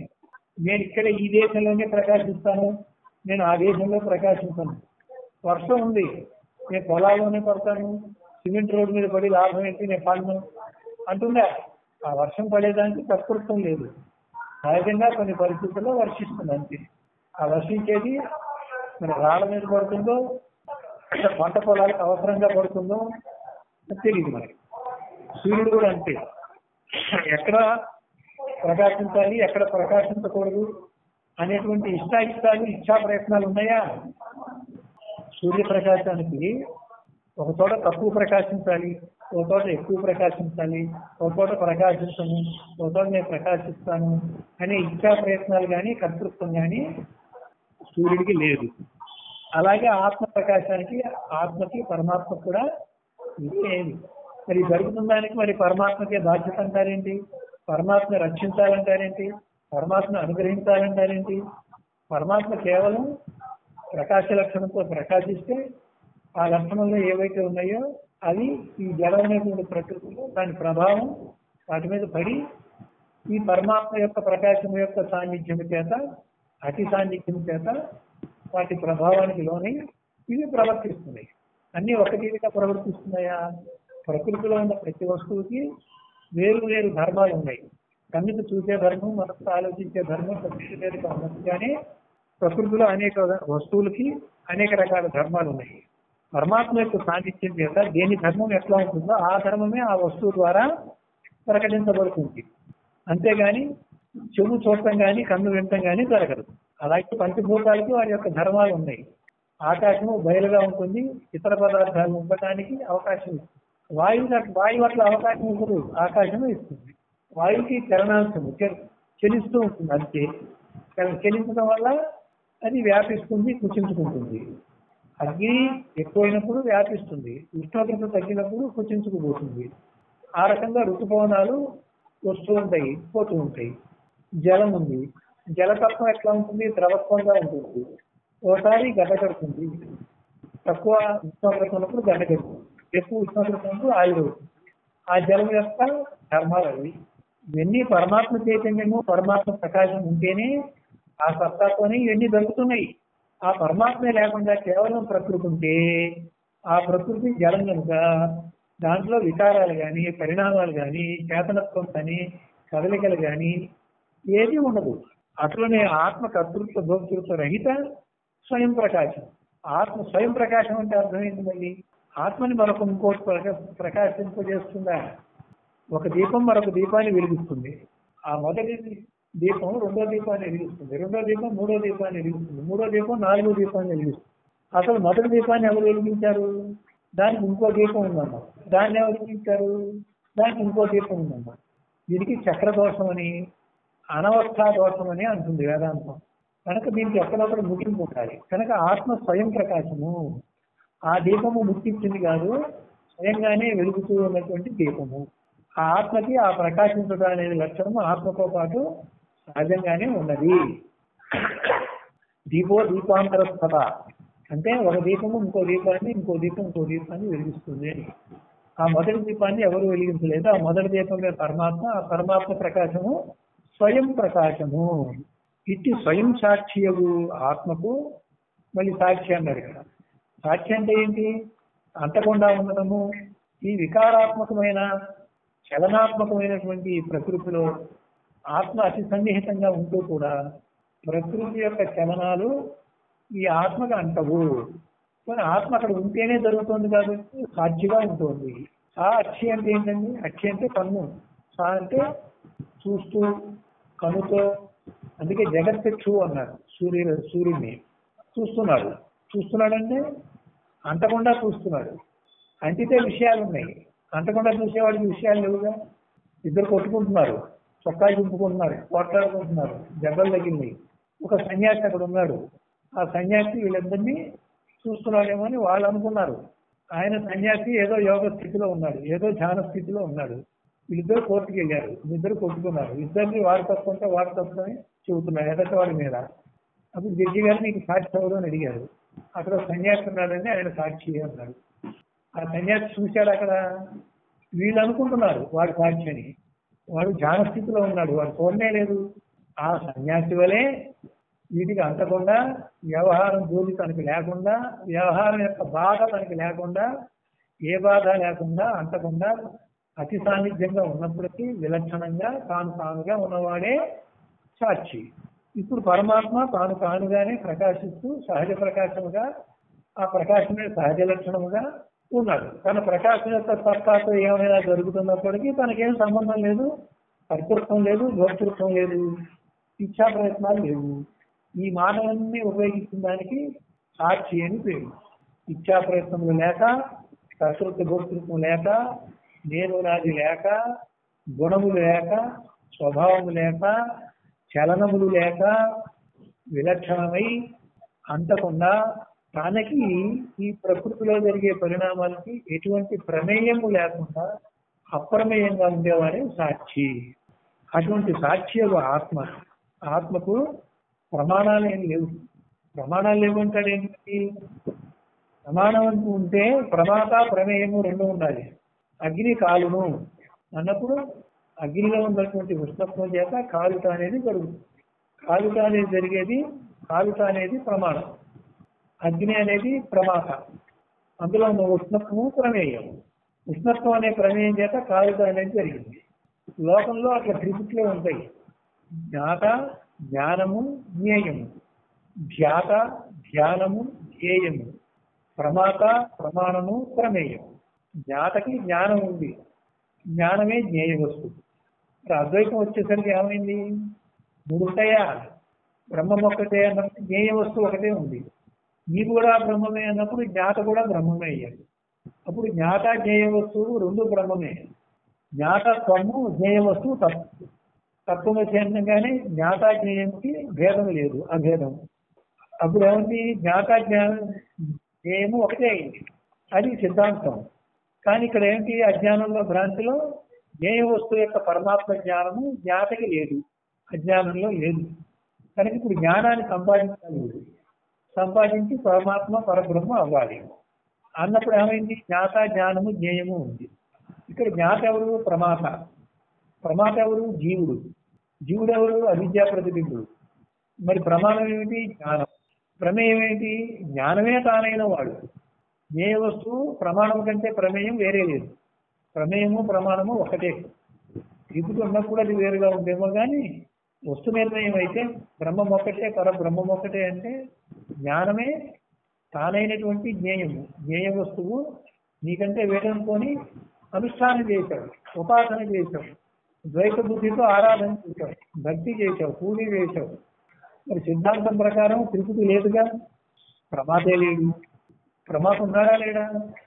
నేను ఇక్కడ ఈ దేశంలోనే ప్రకాశిస్తాను నేను ఆ దేశంలో ప్రకాశించను వర్షం ఉంది నేను పొలాల్లోనే పడతాను సిమెంట్ రోడ్డు మీద పడి లాభం ఏంటి నేను పడను అంటుందా ఆ వర్షం పడేదానికి కర్తృత్వం లేదు సహజంగా కొన్ని పరిస్థితుల్లో వర్షిస్తుంది అంతే ఆ వర్షించేది మన రాళ్ళ మీద పడుతుందో పంట పొలాలకు అవసరంగా పడుతుందో తెలియదు మనకి సూర్యుడు కూడా అంతే ఎక్కడ ప్రకాశించాలి ఎక్కడ ప్రకాశించకూడదు అనేటువంటి ఇష్టాయిష్టాలు ఇచ్చా ప్రయత్నాలు ఉన్నాయా సూర్యప్రకాశానికి ఒక చోట తక్కువ ప్రకాశించాలి ఒక చోట ఎక్కువ ప్రకాశించాలి ఒక చోట ప్రకాశించను ఒక చోట నేను ప్రకాశిస్తాను అనే ఇచ్చా ప్రయత్నాలు కానీ కర్తృత్వం కానీ సూర్యుడికి లేదు అలాగే ఆత్మ ప్రకాశానికి ఆత్మకి పరమాత్మ కూడా లేదు మరి జరుగుతున్న దానికి మరి పరమాత్మకే బాధ్యత అంటారేంటి పరమాత్మ రక్షించాలంటారేంటి పరమాత్మ అనుగ్రహించాలంటారేంటి పరమాత్మ కేవలం ప్రకాశ లక్షణంతో ప్రకాశిస్తే ఆ లక్షణంలో ఏవైతే ఉన్నాయో అవి ఈ జలమైనటువంటి ప్రకృతిలో దాని ప్రభావం వాటి మీద పడి ఈ పరమాత్మ యొక్క ప్రకాశం యొక్క సాన్నిధ్యం చేత అతి సాన్నిధ్యం చేత వాటి ప్రభావానికి లోనై ఇవి ప్రవర్తిస్తున్నాయి అన్ని ఒకటిగా ప్రవర్తిస్తున్నాయా ప్రకృతిలో ఉన్న ప్రతి వస్తువుకి వేరు వేరు ధర్మాలు ఉన్నాయి కన్నుకు చూసే ధర్మం మనసు ఆలోచించే ధర్మం ప్రకృతి మీద ఉన్నది కానీ ప్రకృతిలో అనేక వస్తువులకి అనేక రకాల ధర్మాలు ఉన్నాయి పరమాత్మ యొక్క సాన్నిధ్యం చేత దేని ధర్మం ఎట్లా ఉంటుందో ఆ ధర్మమే ఆ వస్తువు ద్వారా ప్రకటించబడుతుంది అంతేగాని చెవు చూడటం కానీ కన్ను వినటం కానీ జరగదు అలాగే పంచభూతాలకి వారి యొక్క ధర్మాలు ఉన్నాయి ఆకాశము బయలుగా ఉంటుంది ఇతర పదార్థాలు ఉండటానికి అవకాశం ఇస్తుంది వాయువు వాయువు అట్లా అవకాశం ఇవ్వదు ఆకాశము ఇస్తుంది వాయువుకి చలనాంశము చె- చెలిస్తూ ఉంటుంది అంతే చల- చెలించడం వల్ల అది వ్యాపిస్తుంది కుచించుకుంటుంది అగ్ని ఎక్కువైనప్పుడు వ్యాపిస్తుంది ఉష్ణోగ్రత తగ్గినప్పుడు కుచించుకుపోతుంది ఆ రకంగా ఋతుపవనాలు వస్తూ ఉంటాయి పోతూ ఉంటాయి జలం ఉంది జలతత్వం ఎట్లా ఉంటుంది ద్రవత్వంగా ఉంటుంది ఒకసారి గడ్డ కడుతుంది తక్కువ ఉష్ణోగ్రత ఉన్నప్పుడు గడ్డ కడుతుంది ఎక్కువ ఉష్ణోగ్రత ఉన్నప్పుడు ఆవిరవుతుంది ఆ జలం యొక్క ధర్మాలు అవి ఇవన్నీ పరమాత్మ చైతన్యము పరమాత్మ ప్రకాశం ఉంటేనే ఆ సత్తాతోనే ఇవన్నీ దొరుకుతున్నాయి ఆ పరమాత్మే లేకుండా కేవలం ప్రకృతి ఉంటే ఆ ప్రకృతి జలం కనుక దాంట్లో వికారాలు కానీ పరిణామాలు కానీ చేతనత్వం కానీ కదలికలు కానీ ఏది ఉండదు అట్లనే ఆత్మ కర్తృత్వ భోక్తృత్వ రహిత స్వయం ప్రకాశం ఆత్మ స్వయం ప్రకాశం అంటే అర్థమైంది మళ్ళీ ఆత్మని మరొక ఇంకోటి ప్రక- ప్రకాశింపజేస్తుందా ఒక దీపం మరొక దీపాన్ని వెలిగిస్తుంది ఆ మొదటి దీపం రెండో దీపాన్ని వెలిగిస్తుంది రెండో దీపం మూడో దీపాన్ని వెలిగిస్తుంది మూడో దీపం నాలుగో దీపాన్ని వెలిగిస్తుంది అసలు మొదటి దీపాన్ని ఎవరు వెలిగించారు దానికి ఇంకో దీపం ఉందమ్మా దాన్ని ఎవరు వెలిగించారు దానికి ఇంకో దీపం ఉందమ్మా దీనికి చక్ర దోషం అని అనవస్థా దోషం అని అంటుంది వేదాంతం కనుక దీనికి ఎక్కడొక్కడ ముగింపు ఉండాలి కనుక ఆత్మ స్వయం ప్రకాశము ఆ దీపము ముట్టించింది కాదు స్వయంగానే వెలుగుతూ ఉన్నటువంటి దీపము ఆ ఆత్మకి ఆ ప్రకాశించడం అనేది లక్షణము ఆత్మతో పాటు సహజంగానే ఉన్నది దీపో దీపాంతరస్థత అంటే ఒక దీపము ఇంకో దీపాన్ని ఇంకో దీపం ఇంకో దీపాన్ని వెలిగిస్తుంది అని ఆ మొదటి దీపాన్ని ఎవరు వెలిగించలేదు ఆ మొదటి దీపమే పరమాత్మ ఆ పరమాత్మ ప్రకాశము స్వయం ప్రకాశము ఇట్టి స్వయం సాక్షియగు ఆత్మకు మళ్ళీ సాక్షి అన్నారు ఇక్కడ సాక్షి అంటే ఏంటి అంతకుండా ఉండడము ఈ వికారాత్మకమైన చలనాత్మకమైనటువంటి ఈ ప్రకృతిలో ఆత్మ అతి సన్నిహితంగా ఉంటూ కూడా ప్రకృతి యొక్క చలనాలు ఈ ఆత్మకు అంటవు కానీ ఆత్మ అక్కడ ఉంటేనే జరుగుతుంది కాబట్టి సాక్షిగా ఉంటుంది ఆ అక్షి అంటే ఏంటండి అక్షి అంటే కన్ను సా అంటే చూస్తూ కనుతో అందుకే జగత్చక్షు అన్నారు సూర్యుడు సూర్యుడిని చూస్తున్నాడు చూస్తున్నాడంటే అంటకుండా చూస్తున్నాడు అంటితే విషయాలు ఉన్నాయి అంటకుండా చూసేవాడికి విషయాలు లేవుగా ఇద్దరు కొట్టుకుంటున్నారు చొక్కాలు చింపుకుంటున్నారు పోట్లాడుకుంటున్నారు దెబ్బలు తగిలినాయి ఒక సన్యాసి అక్కడ ఉన్నాడు ఆ సన్యాసి వీళ్ళందరినీ చూస్తున్నాడేమో అని వాళ్ళు అనుకున్నారు ఆయన సన్యాసి ఏదో యోగ స్థితిలో ఉన్నాడు ఏదో ధ్యాన స్థితిలో ఉన్నాడు వీళ్ళిద్దరు కోర్టుకి వెళ్ళారు ఇద్దరు కొట్టుకున్నారు ఇద్దరిని వాడు తప్పుకుంటే వాడు తప్పుకొని చెబుతున్నారు ఎదట వాడి మీద అప్పుడు జడ్జి గారు నీకు సాక్షి ఎవరు అని అడిగారు అక్కడ ఒక సన్యాసి ఉన్నాడని ఆయన సాక్షి అన్నాడు ఆ సన్యాసి చూశాడు అక్కడ వీళ్ళు అనుకుంటున్నారు వాడు సాక్షి అని వాడు ధ్యాన స్థితిలో ఉన్నాడు వాడు చూడనే లేదు ఆ సన్యాసి వలే వీటికి అంటకుండా వ్యవహారం జోలి తనకి లేకుండా వ్యవహారం యొక్క బాధ తనకి లేకుండా ఏ బాధ లేకుండా అంటకుండా అతి సాన్నిధ్యంగా ఉన్నప్పటికీ విలక్షణంగా తాను తానుగా ఉన్నవాడే సాక్షి ఇప్పుడు పరమాత్మ తాను తానుగానే ప్రకాశిస్తూ సహజ ప్రకాశముగా ఆ ప్రకాశమే సహజ లక్షణముగా ఉన్నాడు తన ప్రకాశం యొక్క సత్తాతో ఏమైనా జరుగుతున్నప్పటికీ తనకేం సంబంధం లేదు కర్తృత్వం లేదు భోక్తృత్వం లేదు ఇచ్చా ప్రయత్నాలు లేవు ఈ మానవాన్ని ఉపయోగించిన దానికి సాక్షి అని పేరు ఇచ్చా ప్రయత్నములు లేక కర్తృత్వ భోక్తృత్వం లేక నేను నాది లేక గుణములు లేక స్వభావము లేక చలనములు లేక విలక్షణమై అంటకుండా తనకి ఈ ప్రకృతిలో జరిగే పరిణామాలకి ఎటువంటి ప్రమేయము లేకుండా అప్రమేయంగా ఉండేవాడే సాక్షి అటువంటి సాక్షి ఒక ఆత్మ ఆత్మకు ప్రమాణాలు ఏం లేవు ప్రమాణాలు లేవంటాడు ఏంటి ప్రమాణం అంటూ ఉంటే ప్రమాత ప్రమేయము రెండు ఉండాలి అగ్ని కాలును అన్నప్పుడు అగ్నిలో ఉన్నటువంటి ఉష్ణత్వం చేత కాలుట అనేది జరుగుతుంది కాలుట అనేది జరిగేది కాలుట అనేది ప్రమాణం అగ్ని అనేది ప్రమాత అందులో ఉన్న ఉష్ణత్వము ప్రమేయం ఉష్ణత్వం అనే ప్రమేయం చేత కాలుట అనేది జరిగింది లోకంలో అట్లా త్రిపుట్లే ఉంటాయి జ్ఞాత జ్ఞానము జ్ఞేయము ధ్యాత ధ్యానము ధ్యేయము ప్రమాత ప్రమాణము ప్రమేయం జ్ఞాతకి జ్ఞానం ఉంది జ్ఞానమే జ్ఞేయ వస్తువు మరి అద్వైతం వచ్చేసరికి ఏమైంది మూడు ఉంటాయా బ్రహ్మం ఒక్కటే అన్నప్పుడు జ్ఞేయ వస్తువు ఒకటే ఉంది నీవు కూడా బ్రహ్మమే అన్నప్పుడు జ్ఞాత కూడా బ్రహ్మమే అయ్యాడు అప్పుడు జ్ఞాత జ్ఞేయ వస్తువు రెండు బ్రహ్మమే జ్ఞాతత్వము జ్ఞేయ వస్తువు తప్పు తత్వము చేయంగానే జ్ఞాత జ్ఞేయంకి భేదం లేదు అభేదం అప్పుడు ఏముంది జ్ఞాత జ్ఞానం జ్ఞేయము ఒకటే అయింది అది సిద్ధాంతం కానీ ఇక్కడ ఏంటి అజ్ఞానంలో భ్రాంతిలో జ్ఞేయ వస్తువు యొక్క పరమాత్మ జ్ఞానము జ్ఞాతకి లేదు అజ్ఞానంలో లేదు కనుక ఇప్పుడు జ్ఞానాన్ని సంపాదించాలి వీడు. సంపాదించి పరమాత్మ పరబ్రహ్మ అవ్వాలి అన్నప్పుడు ఏమైంది జ్ఞాత జ్ఞానము జ్ఞేయము ఉంది ఇక్కడ జ్ఞాత ఎవరు ప్రమాత ప్రమాత ఎవరు జీవుడు జీవుడు ఎవరు అవిద్యా ప్రతిబింబుడు మరి ప్రమాణం ఏమిటి జ్ఞానం ప్రమేయం ఏంటి జ్ఞానమే తానైన వాడు జ్ఞేయ వస్తువు ప్రమాణం కంటే ప్రమేయం వేరే లేదు ప్రమేయము ప్రమాణము ఒకటే ఇప్పుడు ఉన్నప్పుడు అది వేరుగా ఉందేమో కానీ వస్తు నిర్ణయం అయితే బ్రహ్మం ఒక్కటే పరబ్రహ్మం ఒక్కటే అంటే జ్ఞానమే తానైనటువంటి జ్ఞేయము జ్ఞేయ వస్తువు నీకంటే వేదనుకొని అనుష్ఠానం చేశావు ఉపాసన చేశావు ద్వైత బుద్ధితో ఆరాధన చేశావు భక్తి చేశావు పూజ చేశావు మరి సిద్ధాంతం ప్రకారం తిరుపతి లేదుగా ప్రమాతే లేడు ప్రమాత ఉన్నాడా లేడా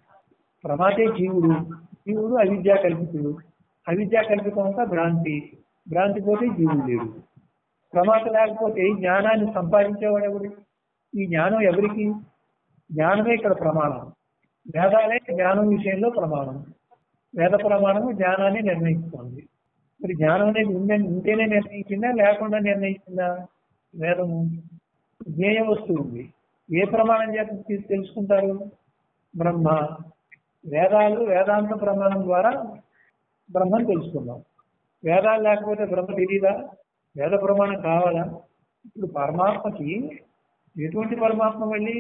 ప్రమాతే జీవుడు జీవుడు అవిద్యా కల్పితుడు అవిద్యా కల్పితం అంతా భ్రాంతి భ్రాంతి పోతే జీవుడు లేడు ప్రమాత లేకపోతే ఈ జ్ఞానాన్ని సంపాదించేవాడు ఎవడు ఈ జ్ఞానం ఎవరికి జ్ఞానమే ఇక్కడ ప్రమాణం వేదాలే జ్ఞానం విషయంలో ప్రమాణం వేద ప్రమాణము జ్ఞానాన్ని నిర్ణయిస్తుంది మరి జ్ఞానం అనేది ఉందని ఉంటేనే నిర్ణయించిందా లేకుండా నిర్ణయించిందా వేదము జ్ఞేయ వస్తువు ఉంది ఏ ప్రమాణం చేత తీ- తెలుసుకుంటారు బ్రహ్మ వేదాలు వేదాంత ప్రమాణం ద్వారా బ్రహ్మను తెలుసుకున్నాం వేదాలు లేకపోతే బ్రహ్మ తెలియదా వేద ప్రమాణం కావాలా ఇప్పుడు పరమాత్మకి ఎటువంటి పరమాత్మ మళ్ళీ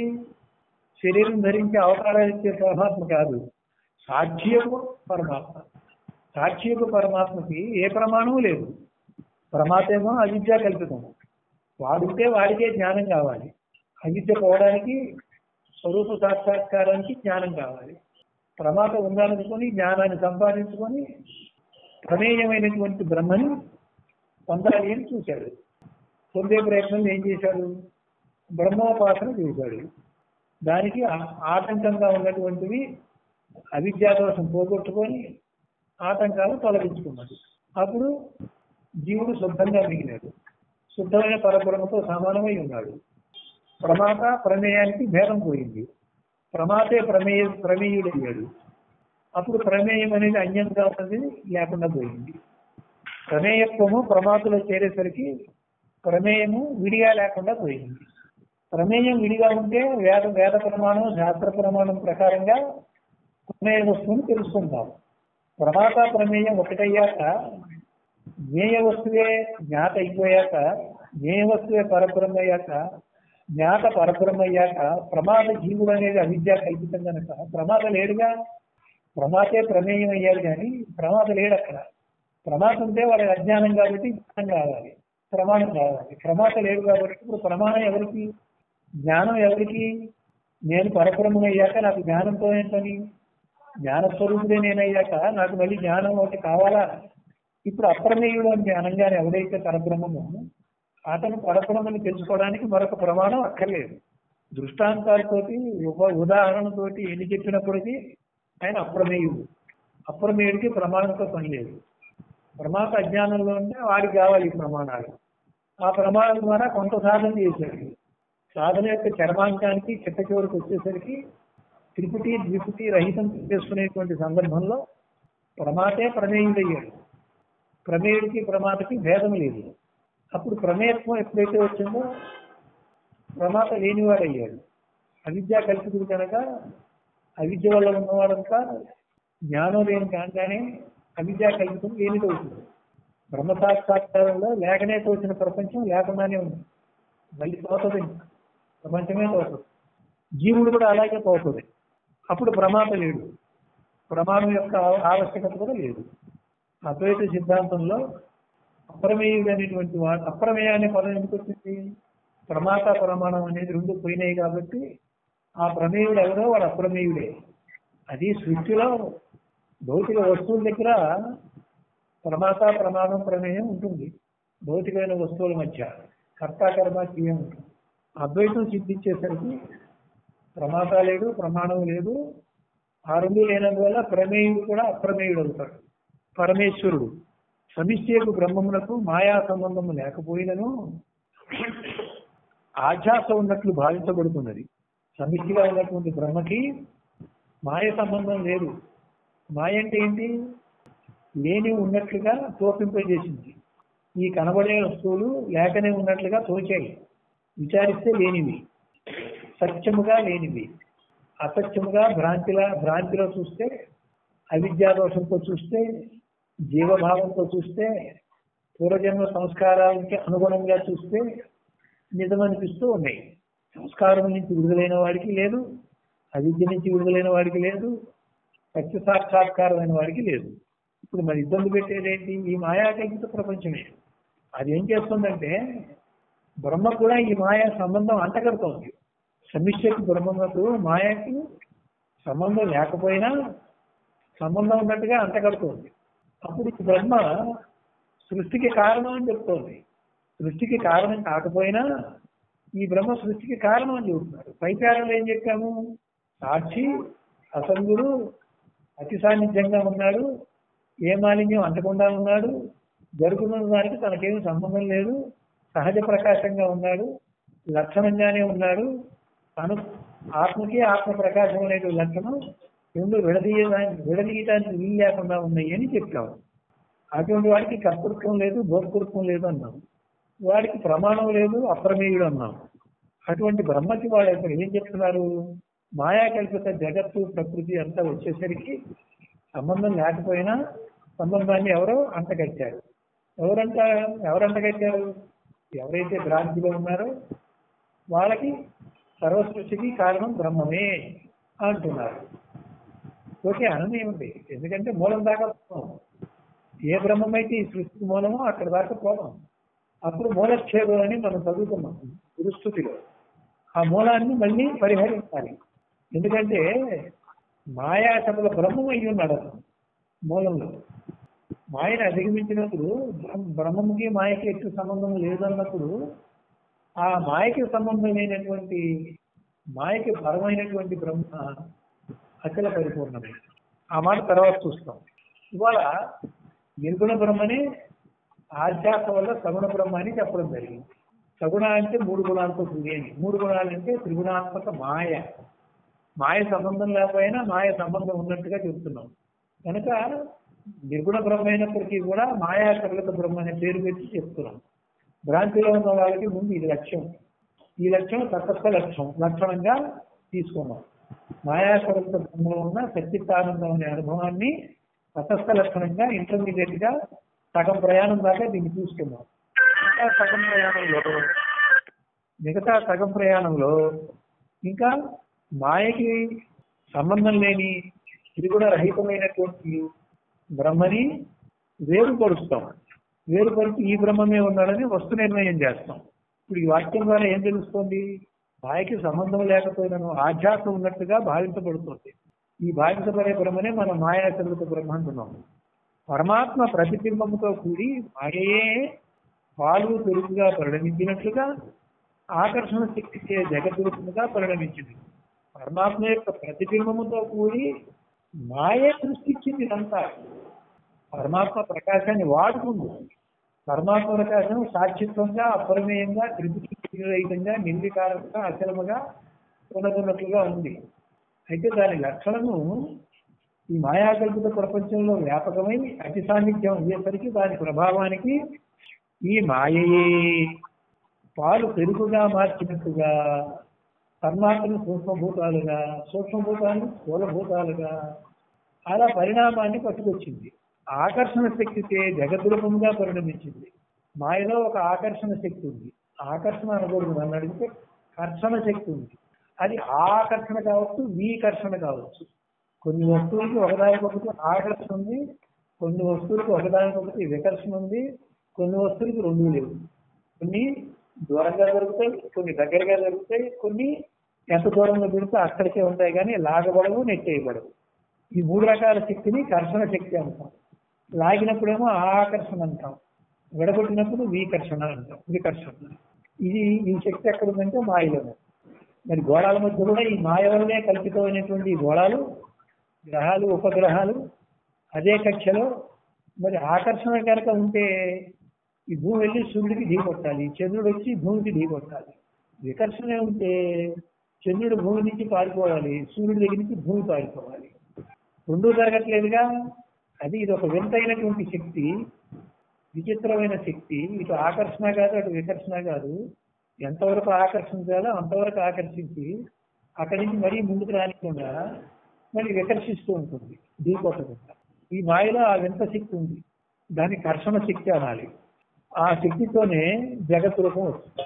శరీరం ధరించి అవతారాలు ఇచ్చే పరమాత్మ కాదు సాక్షియకు పరమాత్మ సాక్షియకు పరమాత్మకి ఏ ప్రమాణము లేదు ప్రమాతేమో అవిద్యా కల్పితం వాడుంటే వాడికే జ్ఞానం కావాలి అవిద్య పోవడానికి స్వరూప సాక్షాత్కారానికి జ్ఞానం కావాలి ప్రమాత ఉండాలనుకొని జ్ఞానాన్ని సంపాదించుకొని ప్రమేయమైనటువంటి బ్రహ్మని పొందాలి అని చూశాడు పొందే ప్రయత్నం ఏం చేశాడు బ్రహ్మోపాసన చేశాడు దానికి ఆ- ఆటంకంగా ఉన్నటువంటివి అవిద్యాదోషం పోగొట్టుకొని ఆటంకాలు తొలగించుకున్నాడు అప్పుడు జీవుడు శుద్ధంగా మిగిలాడు శుద్ధమైన పరబ్రహ్మతో సమానమై ఉన్నాడు ప్రమాత ప్రమేయానికి భేదం పోయింది ప్రమాతే ప్రమేయ ప్రమేయుడయ్యాడు అప్పుడు ప్రమేయం అనేది అన్యంగా ఉన్నది లేకుండా పోయింది ప్రమేయత్వము ప్రమాతులో చేరేసరికి ప్రమేయము విడిగా లేకుండా పోయింది ప్రమేయం విడిగా ఉంటే వేద వేద ప్రమాణం శాస్త్ర ప్రమాణం ప్రకారంగా ప్రమేయ వస్తువుని తెలుసుకుంటాం ప్రమాత ప్రమేయం ఒకటయ్యాక జ్ఞేయ వస్తువే జ్ఞాత అయిపోయాక జ్ఞేయ వస్తువే పరబ్రహ్మ అయ్యాక జ్ఞాత పరబ్రహ్మ అయ్యాక ప్రమాద జీవుడు అనేది అవిద్య కల్పితం కనుక ప్రమాద లేడుగా ప్రమాతే ప్రమేయం అయ్యాడు కానీ ప్రమాద లేడు అక్కడ ప్రమాద ఉంటే వాడి అజ్ఞానం కాబట్టి జ్ఞానం కావాలి ప్రమాణం కావాలి ప్రమాద లేడు కాబట్టి ఇప్పుడు ప్రమాణం ఎవరికి జ్ఞానం ఎవరికి నేను పరబ్రహ్మం అయ్యాక నాకు జ్ఞానంతో ఏంటని జ్ఞానస్వరూపుడే నేనయ్యాక నాకు మళ్ళీ జ్ఞానం ఒకటి కావాలా ఇప్పుడు అప్రమేయుడు అని అనగానే ఎవడైతే పరబ్రహ్మమో అతను పరబ్రహ్మని తెలుసుకోవడానికి మరొక ప్రమాణం అక్కర్లేదు దృష్టాంతాలతోటి ఉప ఉదాహరణతోటి ఎన్ని చెప్పినప్పటికీ ఆయన అప్రమేయుడు అప్రమేయుడికి ప్రమాణంతో పని లేదు ప్రమాత అజ్ఞానంలో ఉంటే వాడికి కావాలి ఈ ప్రమాణాలు ఆ ప్రమాణాల ద్వారా కొంత సాధన చేశాడు సాధన యొక్క చర్మాంకానికి చిట్ట చివరికి వచ్చేసరికి త్రిపుటి ద్విపుటి రహితం చేసుకునేటువంటి సందర్భంలో ప్రమాతే ప్రమేయుడయ్యాడు ప్రమేయుడికి ప్రమాతకి భేదం లేదు అప్పుడు ప్రమేయత్వం ఎప్పుడైతే వచ్చిందో ప్రమాత లేనివాడు అయ్యాడు అవిద్య కల్పితుడు కనుక అవిద్య వల్ల ఉన్నవాడంతా జ్ఞానం లేని కాగానే అవిద్య కల్పితం లేనిదవుతుంది బ్రహ్మ సాక్షాత్కారంలో లేకనే తోచిన ప్రపంచం లేకుండానే ఉంది మళ్ళీ పోతుంది ప్రపంచమే పోతుంది జీవుడు కూడా అలాగే పోతుంది అప్పుడు ప్రమాద లేడు ప్రమాణం యొక్క ఆవశ్యకత కూడా లేదు అద్వైత సిద్ధాంతంలో అప్రమేయుడు అనేటువంటి వాడు అప్రమేయ అనే పదం ఎందుకు వచ్చింది ప్రమాత ప్రమాణం అనేది రెండు పోయినాయి కాబట్టి ఆ ప్రమేయుడు ఎవరో వాడు అప్రమేయుడే అది సృష్టిలో భౌతిక వస్తువుల దగ్గర ప్రమాత ప్రమాదం ప్రమేయం ఉంటుంది భౌతికమైన వస్తువుల మధ్య కర్తాకర్మ క్రియ ఉంటుంది అద్వైతం సిద్ధించేసరికి ప్రమాత లేదు ప్రమాణం లేదు ఆ రెండు లేనందువల్ల ప్రమేయుడు కూడా అప్రమేయుడు అవుతాడు పరమేశ్వరుడు సమిష్టియకు బ్రహ్మమునకు మాయా సంబంధము లేకపోయినను ఆధ్యాస ఉన్నట్లు భావించబడుతున్నది సమిష్టిగా ఉన్నటువంటి బ్రహ్మకి మాయ సంబంధం లేదు మాయ అంటే ఏంటి లేని ఉన్నట్లుగా తోపింపజేసింది ఈ కనబడే వస్తువులు లేకనే ఉన్నట్లుగా తోచాయి విచారిస్తే లేనివి సత్యముగా లేనివి అసత్యముగా భ్రాంతిలా భ్రాంతిలో చూస్తే అవిద్యాదోషంతో చూస్తే జీవభావంతో చూస్తే పూర్వజన్మ సంస్కారాలకి అనుగుణంగా చూస్తే నిజమనిపిస్తూ ఉన్నాయి సంస్కారం నుంచి విడుదలైన వాడికి లేదు అవిద్య నుంచి విడుదలైన వాడికి లేదు సత్య సాక్షాత్కారమైన వాడికి లేదు ఇప్పుడు మరి ఇబ్బంది పెట్టేదేంటి ఈ మాయాకల్పిత ప్రపంచమే అది ఏం చేస్తుందంటే బ్రహ్మ కూడా ఈ మాయా సంబంధం అంటగడుతోంది సమిష్యకు బ్రహ్మకు మాయకి సంబంధం లేకపోయినా సంబంధం ఉన్నట్టుగా అంటగడుతోంది అప్పుడు ఈ బ్రహ్మ సృష్టికి కారణం అని చెప్తోంది సృష్టికి కారణం కాకపోయినా ఈ బ్రహ్మ సృష్టికి కారణం అని చెబుతున్నారు పైచారంలో ఏం చెప్పాము సాక్షి అసంగుడు అతి సాన్నిధ్యంగా ఉన్నాడు ఏ మాలిన్యం అంటకుండా ఉన్నాడు జరుగుతున్న దానికి తనకేమీ సంబంధం లేదు సహజ ప్రకాశంగా ఉన్నాడు లక్షణంగానే ఉన్నాడు తను ఆత్మకి ఆత్మ ప్రకాశం అనేటువంటి లక్షణం రెండు విడదీయడానికి విడదీయడానికి వీలు లేకుండా ఉన్నాయి అని చెప్పాము అటువంటి వాడికి కర్తృత్వం లేదు భోక్తృత్వం లేదు అన్నాం వాడికి ప్రమాణం లేదు అప్రమేయుడు అన్నాం అటువంటి బ్రహ్మకి వాడు ఇప్పుడు ఏం చెప్తున్నారు మాయాకల్పిత జగత్తు ప్రకృతి అంతా వచ్చేసరికి సంబంధం లేకపోయినా సంబంధాన్ని ఎవరో అంటగట్టారు ఎవరంట ఎవరంట కట్టారు ఎవరైతే భ్రాంతిలో ఉన్నారో వాళ్ళకి సర్వసృష్టికి కారణం బ్రహ్మమే అంటున్నారు ఓకే అననే ఉంది ఎందుకంటే మూలం దాకా పోదాం. ఏ బ్రహ్మమైతే ఈ సృష్టికి మూలమో అక్కడ దాకా పోదాం అప్పుడు మూలక్షేపం అని మనం చదువుతున్నాం గురుస్థుతిలో ఆ మూలాన్ని మళ్ళీ పరిహరించాలి ఎందుకంటే మాయా శబల బ్రహ్మం అయ్యి ఉన్నాడు అతను మూలంలో మాయను అధిగమించినప్పుడు బ్రహ్మ- బ్రహ్మముకి మాయకి ఎక్కువ సంబంధం లేదన్నప్పుడు ఆ మాయకి సంబంధం లేనటువంటి మాయకి పరమైనటువంటి బ్రహ్మ అఖిల పరిపూర్ణమే ఆ మాట తర్వాత చూస్తాం ఇవాళ నిర్గుణ బ్రహ్మని ఆధ్యాస వల్ల సగుణ బ్రహ్మ అని చెప్పడం జరిగింది సగుణ అంటే మూడు గుణాలతో కూడేది మూడు గుణాలు అంటే త్రిగుణాత్మక మాయ మాయ సంబంధం లేకపోయినా మాయ సంబంధం ఉన్నట్టుగా చెప్తున్నాం కనుక నిర్గుణ బ్రహ్మ అయినప్పటికీ కూడా మాయా కరగత బ్రహ్మ అనే పేరు పెట్టి చెప్తున్నాం భ్రాంతిలో ఉన్న వాళ్ళకి ముందు ఇది లక్ష్యం ఈ లక్ష్యం తటస్థ లక్ష్యం లక్షణంగా తీసుకున్నాం మాయా కరగత బ్రహ్మలో ఉన్న సచ్చిత్తానందం అనే అనుభవాన్ని తటస్థ లక్షణంగా ఇంటర్మీడియట్ గా సగం ప్రయాణం దాకా దీన్ని తీసుకున్నాం ఇంకా సగం ప్రయాణంలో మిగతా సగం ప్రయాణంలో ఇంకా మాయకి సంబంధం లేని త్రిగుణ రహితమైనటువంటి బ్రహ్మని వేరుపరుస్తాం వేరుపరిచి ఈ బ్రహ్మమే ఉన్నాడని వస్తు నిర్ణయం చేస్తాం ఇప్పుడు ఈ వాక్యం ద్వారా ఏం తెలుస్తుంది మాయకి సంబంధం లేకపోయినను ఆధ్యాసం ఉన్నట్టుగా భావించబడుతుంది ఈ భావించబడే బ్రహ్మనే మనం మాయాసరుత బ్రహ్మ అంటున్నాం పరమాత్మ ప్రతిబింబముతో కూడి మాయే పాలు పెరుగుగా పరిణమించినట్లుగా ఆకర్షణ శక్తిచే జగద్రూపముగా పరిణమించింది పరమాత్మ యొక్క ప్రతిబింబముతో కూడి మాయే సృష్టించింది ఇదంతా పరమాత్మ ప్రకాశాన్ని వాడుకుంది పరమాత్మ ప్రకాశం సాక్షిత్వంగా అపరిమేయంగా త్రిపురహితంగా నిర్వికారంగా అచలముగా ఉన్నతున్నట్లుగా ఉంది అయితే దాని లక్షణము ఈ మాయాకల్పిత ప్రపంచంలో వ్యాపకమై అతి సాన్నిధ్యం అయ్యేసరికి దాని ప్రభావానికి ఈ మాయయే పాలు పెరుగుగా మార్చినట్టుగా పరమాత్మను సూక్ష్మభూతాలుగా సూక్ష్మభూతాలను స్థూలభూతాలుగా అలా పరిణామాన్ని పట్టుకొచ్చింది ఆకర్షణ శక్తితే జగద్రూపంగా పరిణమించింది మాయలో ఒక ఆకర్షణ శక్తి ఉంది ఆకర్షణ అనకూడదు నన్ను అడిగితే కర్షణ శక్తి ఉంది అది ఆకర్షణ కావచ్చు వికర్షణ కావచ్చు కొన్ని వస్తువులకి ఒకదానికొకటి ఆకర్షణ ఉంది కొన్ని వస్తువులకు ఒకదానికొకటి వికర్షణ ఉంది కొన్ని వస్తువులకు రెండు లేవు కొన్ని దూరంగా దొరుకుతాయి కొన్ని దగ్గరగా దొరుకుతాయి కొన్ని ఎంత దూరంగా దొరికితే అక్కడికే ఉంటాయి కానీ లాగబడవు నెట్టేయబడవు ఈ మూడు రకాల శక్తిని కర్షణ శక్తి అంటాం లాగినప్పుడేమో ఆకర్షణ అంటాం విడగొట్టినప్పుడు వికర్షణ అంటాం వికర్షణ ఇది ఈ శక్తి ఎక్కడ ఉందంటే మాయలోనే మరి గోళాల మధ్య కూడా ఈ మాయ వల్లనే కల్పితమైనటువంటి ఈ గోళాలు గ్రహాలు ఉపగ్రహాలు అదే కక్షలో మరి ఆకర్షణ కనుక ఉంటే ఈ భూమి వెళ్ళి సూర్యుడికి ఢీ కొట్టాలి చంద్రుడు వచ్చి భూమికి ఢీ కొట్టాలి వికర్షణ ఉంటే చంద్రుడు భూమి నుంచి పారిపోవాలి సూర్యుడి దగ్గర నుంచి భూమి పారిపోవాలి రెండూ జరగట్లేదుగా అది ఇది ఒక వింతైనటువంటి శక్తి విచిత్రమైన శక్తి ఇటు ఆకర్షణ కాదు అటు వికర్షణ కాదు ఎంతవరకు ఆకర్షించాలో అంతవరకు ఆకర్షించి అక్కడి నుంచి మరీ ముందుకు రానికుండా మళ్ళీ వికర్షిస్తూ ఉంటుంది ఢీకొట్టకుండా ఈ మాయలో ఆ వింత శక్తి ఉంది దాన్ని కర్షణ శక్తి అనాలి ఆ శక్తితోనే జగత్ రూపం వస్తుంది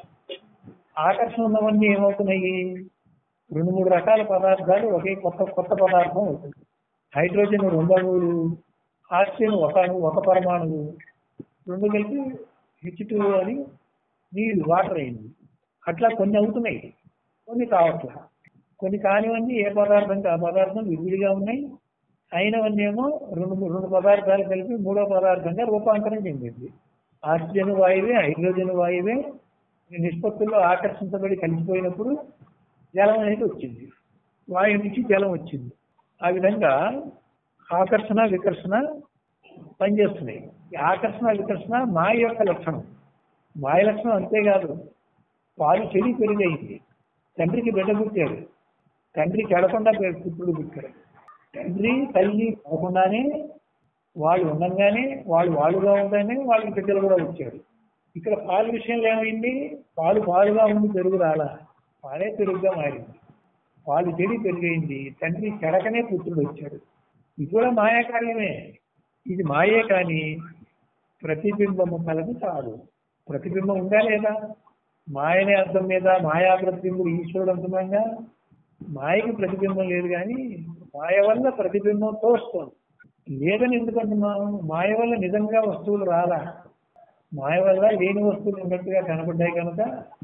ఆకర్షణ ఉన్నవన్నీ ఏమవుతున్నాయి రెండు మూడు రకాల పదార్థాలు ఒకే కొత్త కొత్త పదార్థం అవుతుంది హైడ్రోజన్ రెండు అణువులు ఆక్సిజన్ ఒక అణువు ఒక పరమాణువు రెండు కలిపి హెచ్ టూ అని నీళ్ళు వాటర్ అయింది అట్లా కొన్ని అవుతున్నాయి కొన్ని కావట్లా కొన్ని కానివన్నీ ఏ పదార్థం ఆ పదార్థం విడివిడిగా ఉన్నాయి అయినవన్నీ ఏమో రెండు మూడు- రెండు పదార్థాలు కలిపి మూడో పదార్థంగా రూపాంతరం చెందింది ఆక్సిజన్ వాయువే హైడ్రోజన్ వాయువే ఈ నిష్పత్తుల్లో ఆకర్షించబడి కలిసిపోయినప్పుడు జలం అనేది వచ్చింది వాయువు నుంచి జలం వచ్చింది ఆ విధంగా ఆకర్షణ వికర్షణ పనిచేస్తున్నాయి ఈ ఆకర్షణ వికర్షణ మాయ యొక్క లక్షణం మాయ లక్షణం అంతేకాదు పాలు చెడి పెరిగైంది తండ్రికి బిడ్డ పుట్టాడు తండ్రి చెడకుండా పె- పుత్రుడు పుట్టాడు తండ్రి తల్లి కాకుండానే వాళ్ళు ఉండగానే వాళ్ళు వాళ్ళుగా ఉండగానే వాళ్ళకి బిడ్డలు కూడా వచ్చారు ఇక్కడ పాలు విషయంలో ఏమైంది పాలు పాలుగా ఉండి పెరుగు రాలా పాలే పెరుగుగా మారింది పాలు చెడి పెరుగైంది తండ్రి చెడకనే పుత్రుడు వచ్చాడు ఇది కూడా మాయా కార్యమే ఇది మాయే కానీ ప్రతిబింబము కలది కాదు ప్రతిబింబం ఉందా లేదా మాయనే అర్థం మీద మాయా ప్రతిబింబం ఈశ్వరుడు అంటున్నాగా మాయకి ప్రతిబింబం లేదు కానీ మాయ వల్ల ప్రతిబింబం తోస్తుంది లేదని ఎందుకంటున్నాం మాయ వల్ల నిజంగా వస్తువులు రాలా మాయ వల్ల లేని వస్తువులు ఉన్నట్టుగా కనపడ్డాయి కనుక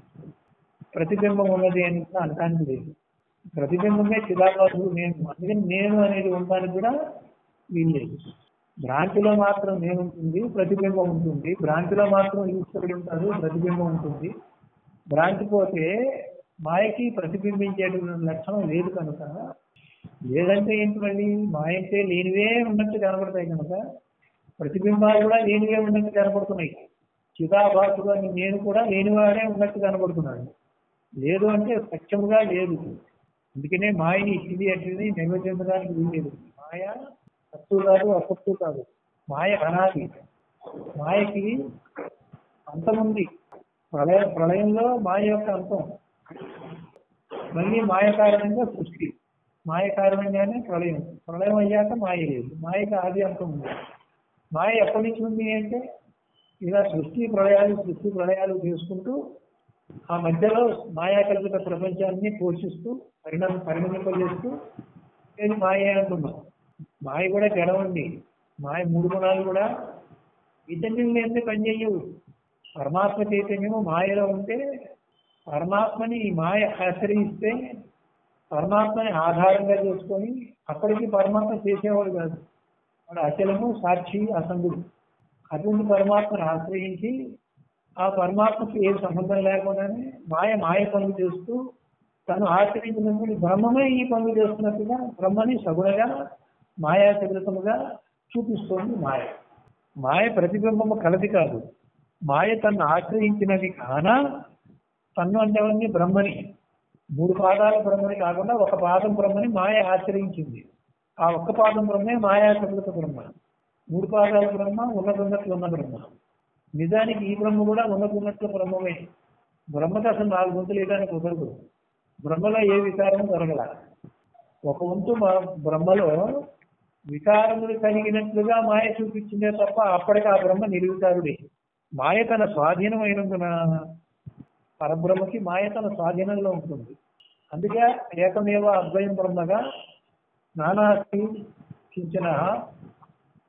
ప్రతిబింబం ఉన్నది అని కూడా అనటానికి లేదు ప్రతిబింబమే చిదాభాసుడు నేను అందుకని నేను అనేది ఉండడానికి కూడా వీల్లేదు భ్రాంతిలో మాత్రం నేను ఉంటుంది ప్రతిబింబం ఉంటుంది భ్రాంతిలో మాత్రం ఈశ్వరుడు ఉంటాడు ప్రతిబింబం ఉంటుంది భ్రాంతి పోతే మాయకి ప్రతిబింబించేటువంటి లక్షణం లేదు కనుక లేదంటే ఏంటి మళ్ళీ మాయ అంటే లేనివే ఉన్నట్టు కనబడతాయి కనుక ప్రతిబింబాలు కూడా లేనివే ఉన్నట్టు కనబడుతున్నాయి చిదాభాసుడు అని నేను కూడా లేనివాడే ఉన్నట్టు కనబడుతున్నాడు లేదు అంటే సత్యముగా లేదు అందుకనే మాయని ఇది అంటే నిర్వచించడానికి వీలేదు మాయ సత్తు కాదు అసత్తు కాదు మాయ అనాది మాయకి అంతముంది ప్రళయ ప్రళయంలో మాయ యొక్క అంతం మళ్ళీ మాయ కారణంగా సృష్టి మాయ కారణంగానే ప్రళయం ప్రళయం అయ్యాక మాయ లేదు మాయకి ఆది అంతం ఉంది మాయ ఎప్పటి నుంచి ఉంది అంటే ఇలా సృష్టి ప్రళయాలు సృష్టి ప్రళయాలు చేసుకుంటూ ఆ మధ్యలో మాయా కల్పిత ప్రపంచాన్ని పోషిస్తూ పరిణామ పరిణమింపజేస్తూ నేను మాయ అంటున్నాం మాయ కూడా జడమండి మాయ మూడు గుణాలు కూడా చైతన్యం లేనిదే పనిచేయవు పరమాత్మ చైతన్యము మాయలో ఉంటే పరమాత్మని ఈ మాయ ఆశ్రయిస్తే పరమాత్మని ఆధారంగా చేసుకొని అప్పటికి పరమాత్మ చేసేవాడు కాదు వాడు అచలము సాక్షి అసంగుడు అటువంటి పరమాత్మను ఆశ్రయించి ఆ పరమాత్మకి ఏ సంబంధం లేకుండానే మాయ మాయ పనులు చేస్తూ తను ఆశ్రయించినప్పుడు బ్రహ్మమే ఈ పనులు చేస్తున్నట్టుగా బ్రహ్మని సగుణగా మాయా చరితముగా చూపిస్తోంది మాయ మాయ ప్రతిబింబము కలది కాదు మాయ తను ఆశ్రయించినది కానా తన్ను అంటేవన్నీ బ్రహ్మని మూడు పాదాల బ్రహ్మని కాకుండా ఒక పాదం బ్రహ్మని మాయ ఆశ్రయించింది ఆ ఒక్క పాదం బ్రహ్మే మాయా చరిత బ్రహ్మ మూడు పాదాల బ్రహ్మ ఉన్నతున్నట్లు ఉన్న బ్రహ్మ నిజానికి ఈ బ్రహ్మ కూడా ఉన్నతున్నట్లు బ్రహ్మమే బ్రహ్మకి అసలు నాలుగు వంతులు వేయడానికి కుదరదు బ్రహ్మలో ఏ వికారం జరగల ఒక వంతు మా- బ్రహ్మలో వికారములు కలిగినట్లుగా మాయ చూపించిందే తప్ప అప్పటికి ఆ బ్రహ్మ నిర్వికారుడే మాయ తన స్వాధీనమైనందున పరబ్రహ్మకి మాయ తన స్వాధీనంలో ఉంటుంది అందుకే ఏకమేవ అద్వయం బ్రహ్మగా నానాస్తి కించిన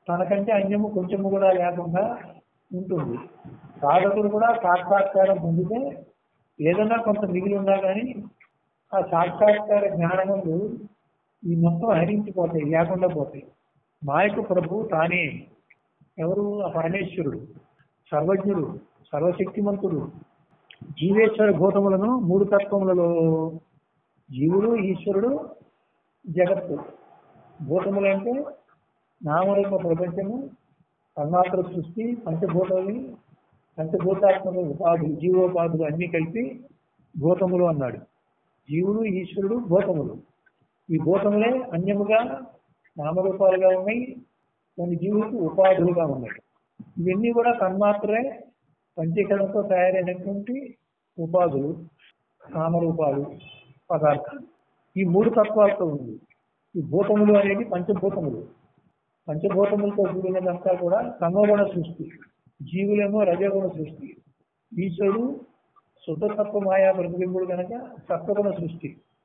తనకంటే అన్యము కొంచెము కూడా లేకుండా ఉంటుంది సాధకుడు కూడా సాక్షాత్కారం పొందితే ఏదన్నా కొంత మిగిలి ఉన్నా కానీ ఆ సాక్షాత్కార జ్ఞానములు ఈ మొత్తం హరించిపోతాయి లేకుండా పోతాయి మాయకు ప్రభు తానే ఎవరు ఆ పరమేశ్వరుడు సర్వజ్ఞుడు సర్వశక్తిమంతుడు జీవేశ్వర భూతములను మూడు తత్వములలో జీవుడు ఈశ్వరుడు జగత్తు భూతములు అంటే నామరూప ప్రపంచము తన్మాత్ర సృష్టి పంచభూతాలు పంచభూతాత్మక ఉపాధులు జీవోపాధులు అన్ని కలిపి భూతములు అన్నాడు జీవుడు ఈశ్వరుడు భూతములు ఈ భూతములే అన్యముగా నామరూపాలుగా ఉన్నాయి కొన్ని జీవులకు ఉపాధులుగా ఉన్నాయి ఇవన్నీ కూడా తన్మాత్రే పంచీకరణతో తయారైనటువంటి ఉపాధులు నామరూపాలు పదార్థాలు ఈ మూడు తత్వాలతో ఉంది ఈ భూతములు అనేది పంచభూతములు పంచభూతములతో కూడినదంతా కూడా తమోగుణ సృష్టి జీవులేమో రజగుణ సృష్టి ఈశ్వరుడు శుద్ధతత్వ మాయా ప్రతిబింబుడు కనుక సత్వగుణ సృష్టి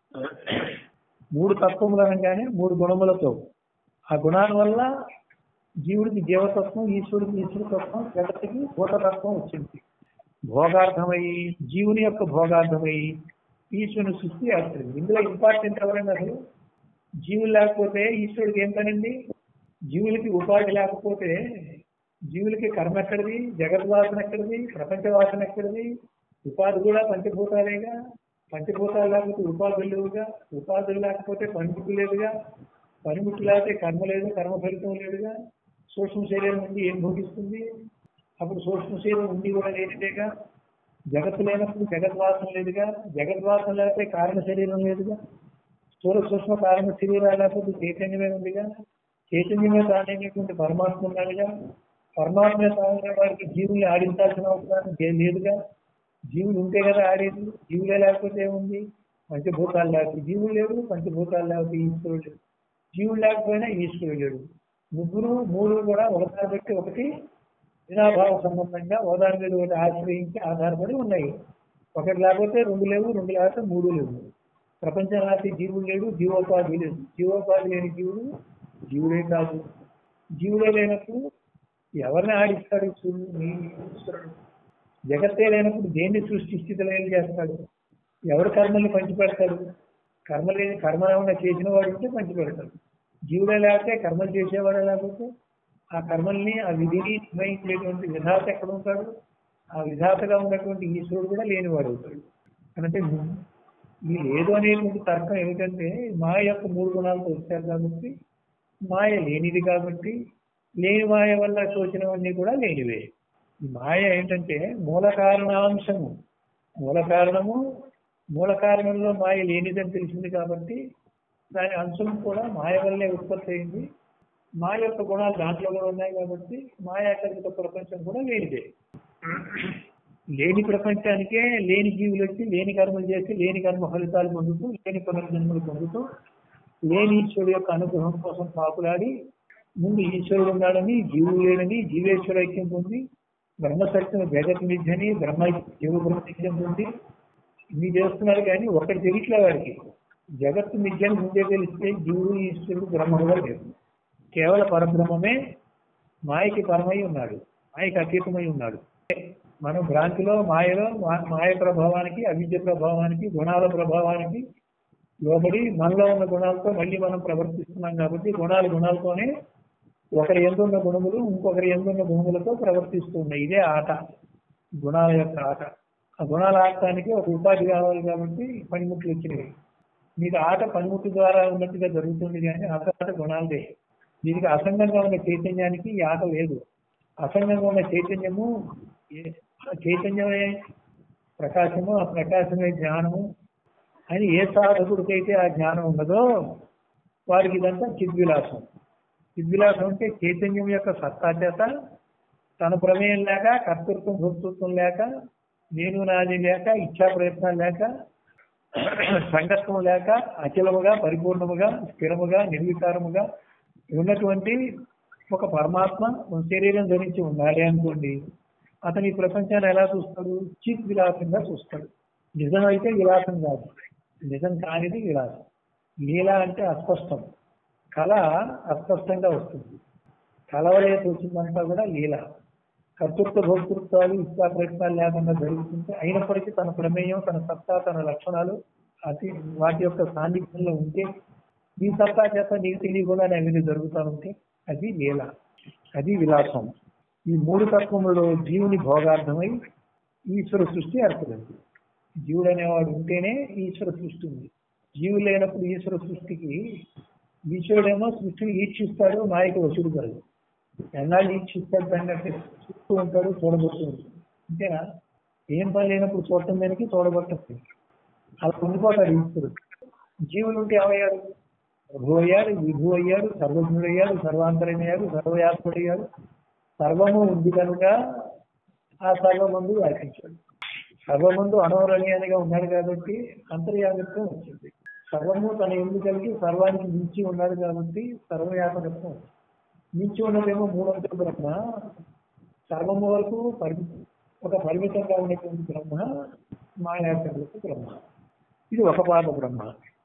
మూడు తత్వములు అనగానే మూడు గుణములతో ఆ గుణాల వల్ల జీవుడికి జీవతత్వం ఈశ్వరుడికి ఈశ్వరతత్వం జగత్తుకి భూతతత్వం వచ్చింది భోగార్థమై జీవుని యొక్క భోగార్థమై ఈశ్వరుని సృష్టి ఏర్పడింది ఇందులో ఇంపార్టెంట్ ఎవరైనా అసలు జీవులు లేకపోతే ఈశ్వరుడికి ఏం పనింది జీవులకి ఉపాధి లేకపోతే జీవులకి కర్మ ఎక్కడిది జగద్వాసన ఎక్కడిది ప్రపంచ వాసన ఎక్కడిది ఉపాధి కూడా పంచభూతాలేగా పంచభూతాలు లేకపోతే ఉపాధులు లేవుగా ఉపాధులు లేకపోతే పనిముట్టు లేదుగా పనిముట్టు లేకపోతే కర్మ లేదు కర్మ ఫలితం లేదుగా సూక్ష్మ శరీరం నుండి ఏం భోగిస్తుంది అప్పుడు సూక్ష్మ శరీరం ఉండి కూడా లేనిదేగా జగత్తు లేనప్పుడు జగద్వాసన లేదుగా జగద్వాసన లేకపోతే కారణ శరీరం లేదుగా స్థూల సూక్ష్మ కారణ శరీరాలు లేకపోతే చైతన్యమే ఉందిగా చైతన్యమే తానైనటువంటి పరమాత్మ ఉన్నాడుగా పరమాత్మ తానే వారికి జీవుల్ని ఆడించాల్సిన అవసరం ఏం లేదుగా జీవులు ఉంటే కదా ఆడేది జీవులే లేకపోతే ఏముంది పంచభూతాలు లేకపోతే జీవులు లేడు పంచభూతాలు లేకపోతే ఈశ్వరుడు లేడు జీవుడు లేకపోయినా ఈశ్వరుడు లేడు ముగ్గురు మూడు కూడా ఒకదాని బట్టి ఒకటి వినాభావ సంబంధంగా ఓదాని మీద ఒకటి ఆశ్రయించి ఆధారపడి ఉన్నాయి ఒకటి లేకపోతే రెండు లేవు రెండు లేకపోతే మూడు లేవు ప్రపంచం రాసి జీవుడు లేడు జీవోపాధి లేదు జీవోపాధి లేని జీవుడు జీవుడే కాదు జీవుడే లేనప్పుడు ఎవరిని ఆడిస్తాడు సూర్యుడు నీ ఈశ్వరుడు జగత్తే లేనప్పుడు దేన్ని సృష్టి స్థితిలో ఏం చేస్తాడు ఎవరు కర్మల్ని పంచిపెడతాడు కర్మ లేని కర్మ ఏమైనా చేసిన వాడు ఉంటే పంచిపెడతాడు జీవుడే లేకపోతే కర్మలు చేసేవాడే లేకపోతే ఆ కర్మల్ని ఆ విధిని నిర్ణయించేటువంటి విధాత ఎక్కడ ఉంటాడు ఆ విధాతగా ఉన్నటువంటి ఈశ్వరుడు కూడా లేనివాడు అవుతాడు అంటే ఈ లేదు అనేటువంటి తర్కం ఏమిటంటే మాయ యొక్క మూడు గుణాలతో వచ్చారు కాబట్టి మాయ లేనిది కాబట్టి లేని మాయ వల్ల శోచనవన్నీ కూడా లేనివే ఈ మాయ ఏంటంటే మూల కారణాంశము మూల కారణము మూల కారణంలో మాయ లేనిదని తెలిసింది కాబట్టి దాని అంశం కూడా మాయ వల్లే ఉత్పత్తి అయింది మాయ యొక్క గుణాలు దాంట్లో కూడా ఉన్నాయి కాబట్టి మాయాకరిత ప్రపంచం కూడా లేనిదే లేని ప్రపంచానికే లేని జీవులు వచ్చి లేని కర్మలు చేసి లేని కర్మ ఫలితాలు పొందుతూ లేని పునర్జన్మలు పొందుతూ లేని ఈశ్వరుడు యొక్క అనుగ్రహం కోసం పాపులాడి ముందు ఈశ్వరుడు ఉన్నాడని జీవుడు లేడని జీవేశ్వర ఐక్యం పొంది బ్రహ్మసత్యం జగత్ మిథ్యని బ్రహ్మ జీవ బ్రహ్మనిత్యం పొంది ఇన్ని చేస్తున్నారు కానీ ఒకటి తెలియట్లే వాడికి జగత్తు మిథ్యని ముందే తెలిస్తే జీవుడు ఈశ్వరుడు బ్రహ్మగా లేదు కేవల పరబ్రహ్మమే మాయకి పరమై ఉన్నాడు మాయకి అతీతమై ఉన్నాడు మనం భ్రాంతిలో మాయలో మా- మాయ ప్రభావానికి అవిద్య ప్రభావానికి గుణాల ప్రభావానికి లోబడి మనలో ఉన్న గుణాలతో మళ్ళీ మనం ప్రవర్తిస్తున్నాం కాబట్టి గుణాలు గుణాలతోనే ఒకరి ఎందున్న గుణములు ఇంకొకరి ఎందున్న గుణములతో ప్రవర్తిస్తూ ఉన్నాయి ఇదే ఆట గుణాల యొక్క ఆట ఆ గుణాల ఆడటానికి ఒక ఉపాధి కావాలి కాబట్టి పనిముట్లు వచ్చినాయి మీకు ఆట పనిముట్టు ద్వారా ఉన్నట్టుగా జరుగుతుంది కానీ ఆట ఆట గుణాలదే దీనికి అసంగంగా ఉన్న చైతన్యానికి ఈ ఆట లేదు అసంగంగా ఉన్న చైతన్యము ఏ- ఆ చైతన్యమే ప్రకాశము ఆ ప్రకాశమే జ్ఞానము అని ఏ సాధకుడికైతే ఆ జ్ఞానం ఉన్నదో వారికి ఇదంతా చిద్విలాసం చిద్విలాసం అంటే చైతన్యం యొక్క సత్తా చేత తన ప్రమేయం లేక కర్తృత్వం భోక్తృత్వం లేక నేను నాది లేక ఇచ్చా ప్రయత్నాలు లేక సంగత్వం లేక అచలముగా పరిపూర్ణముగా స్థిరముగా నిర్వికారముగా ఉన్నటువంటి ఒక పరమాత్మ ఒక శరీరం ధరించి ఉన్నాడే అనుకోండి అతని ఈ ప్రపంచాన్ని ఎలా చూస్తాడు చిత్ విలాసంగా చూస్తాడు నిజమైతే విలాసం కాదు నిజం కానిది విలాసం లీల అంటే అస్పష్టం కళ అస్పష్టంగా వస్తుంది కలవలేసి వచ్చిందంతా కూడా లీల కర్తృత్వ భోక్తృత్వాలు ఇష్టా ప్రయత్నాలు లేకుండా జరుగుతుంటే అయినప్పటికీ తన ప్రమేయం తన సత్తా తన లక్షణాలు అతి వాటి యొక్క సాన్నిధ్యంలో ఉంటే నీ సత్తా చేత నీకు తెలియకుండా అవన్నీ జరుగుతూ ఉంటే అది లీల అది విలాసం ఈ మూడు తత్వములలో జీవుని భోగార్థమై ఈశ్వర సృష్టి ఏర్పడింది జీవుడు అనేవాడు ఉంటేనే ఈశ్వర సృష్టి ఉంది జీవుడు లేనప్పుడు ఈశ్వర సృష్టికి ఈశ్వరుడేమో సృష్టిని ఈక్షిస్తాడు మాయకు వసూలు కాదు ఎన్నాళ్ళు ఈక్షిస్తాడు అన్నట్టు చూస్తూ ఉంటాడు చూడబడుతూ ఉంటాడు అంతేనా ఏం పని లేనప్పుడు చూడటం దానికి చూడబట్టదు అలా ఉండిపోతాడు ఈశ్వరుడు జీవులు ఉంటే ఏమయ్యాడు ప్రభు అయ్యాడు విభు అయ్యాడు సర్వజ్ఞుడు అయ్యాడు సర్వాంతరమయ్యాడు సర్వయాత్ముడయ్యాడు సర్వము ఉంది కనుక ఆ సర్వమందు వ్యాపించాడు సర్వమందు అనవరణీయానిగా ఉన్నాడు కాబట్టి అంతర్యాగత్వం వచ్చింది సర్వము తన ఎందు కలిగి సర్వానికి మించి ఉన్నాడు కాబట్టి సర్వయాపకత్వం వచ్చింది మించి ఉన్నదేమో మూడొంతుల బ్రహ్మ సర్వము వరకు పరిమితం ఒక పరిమితంగా ఉన్నటువంటి బ్రహ్మ మాయాకరులకు బ్రహ్మ ఇది ఒక పాద బ్రహ్మ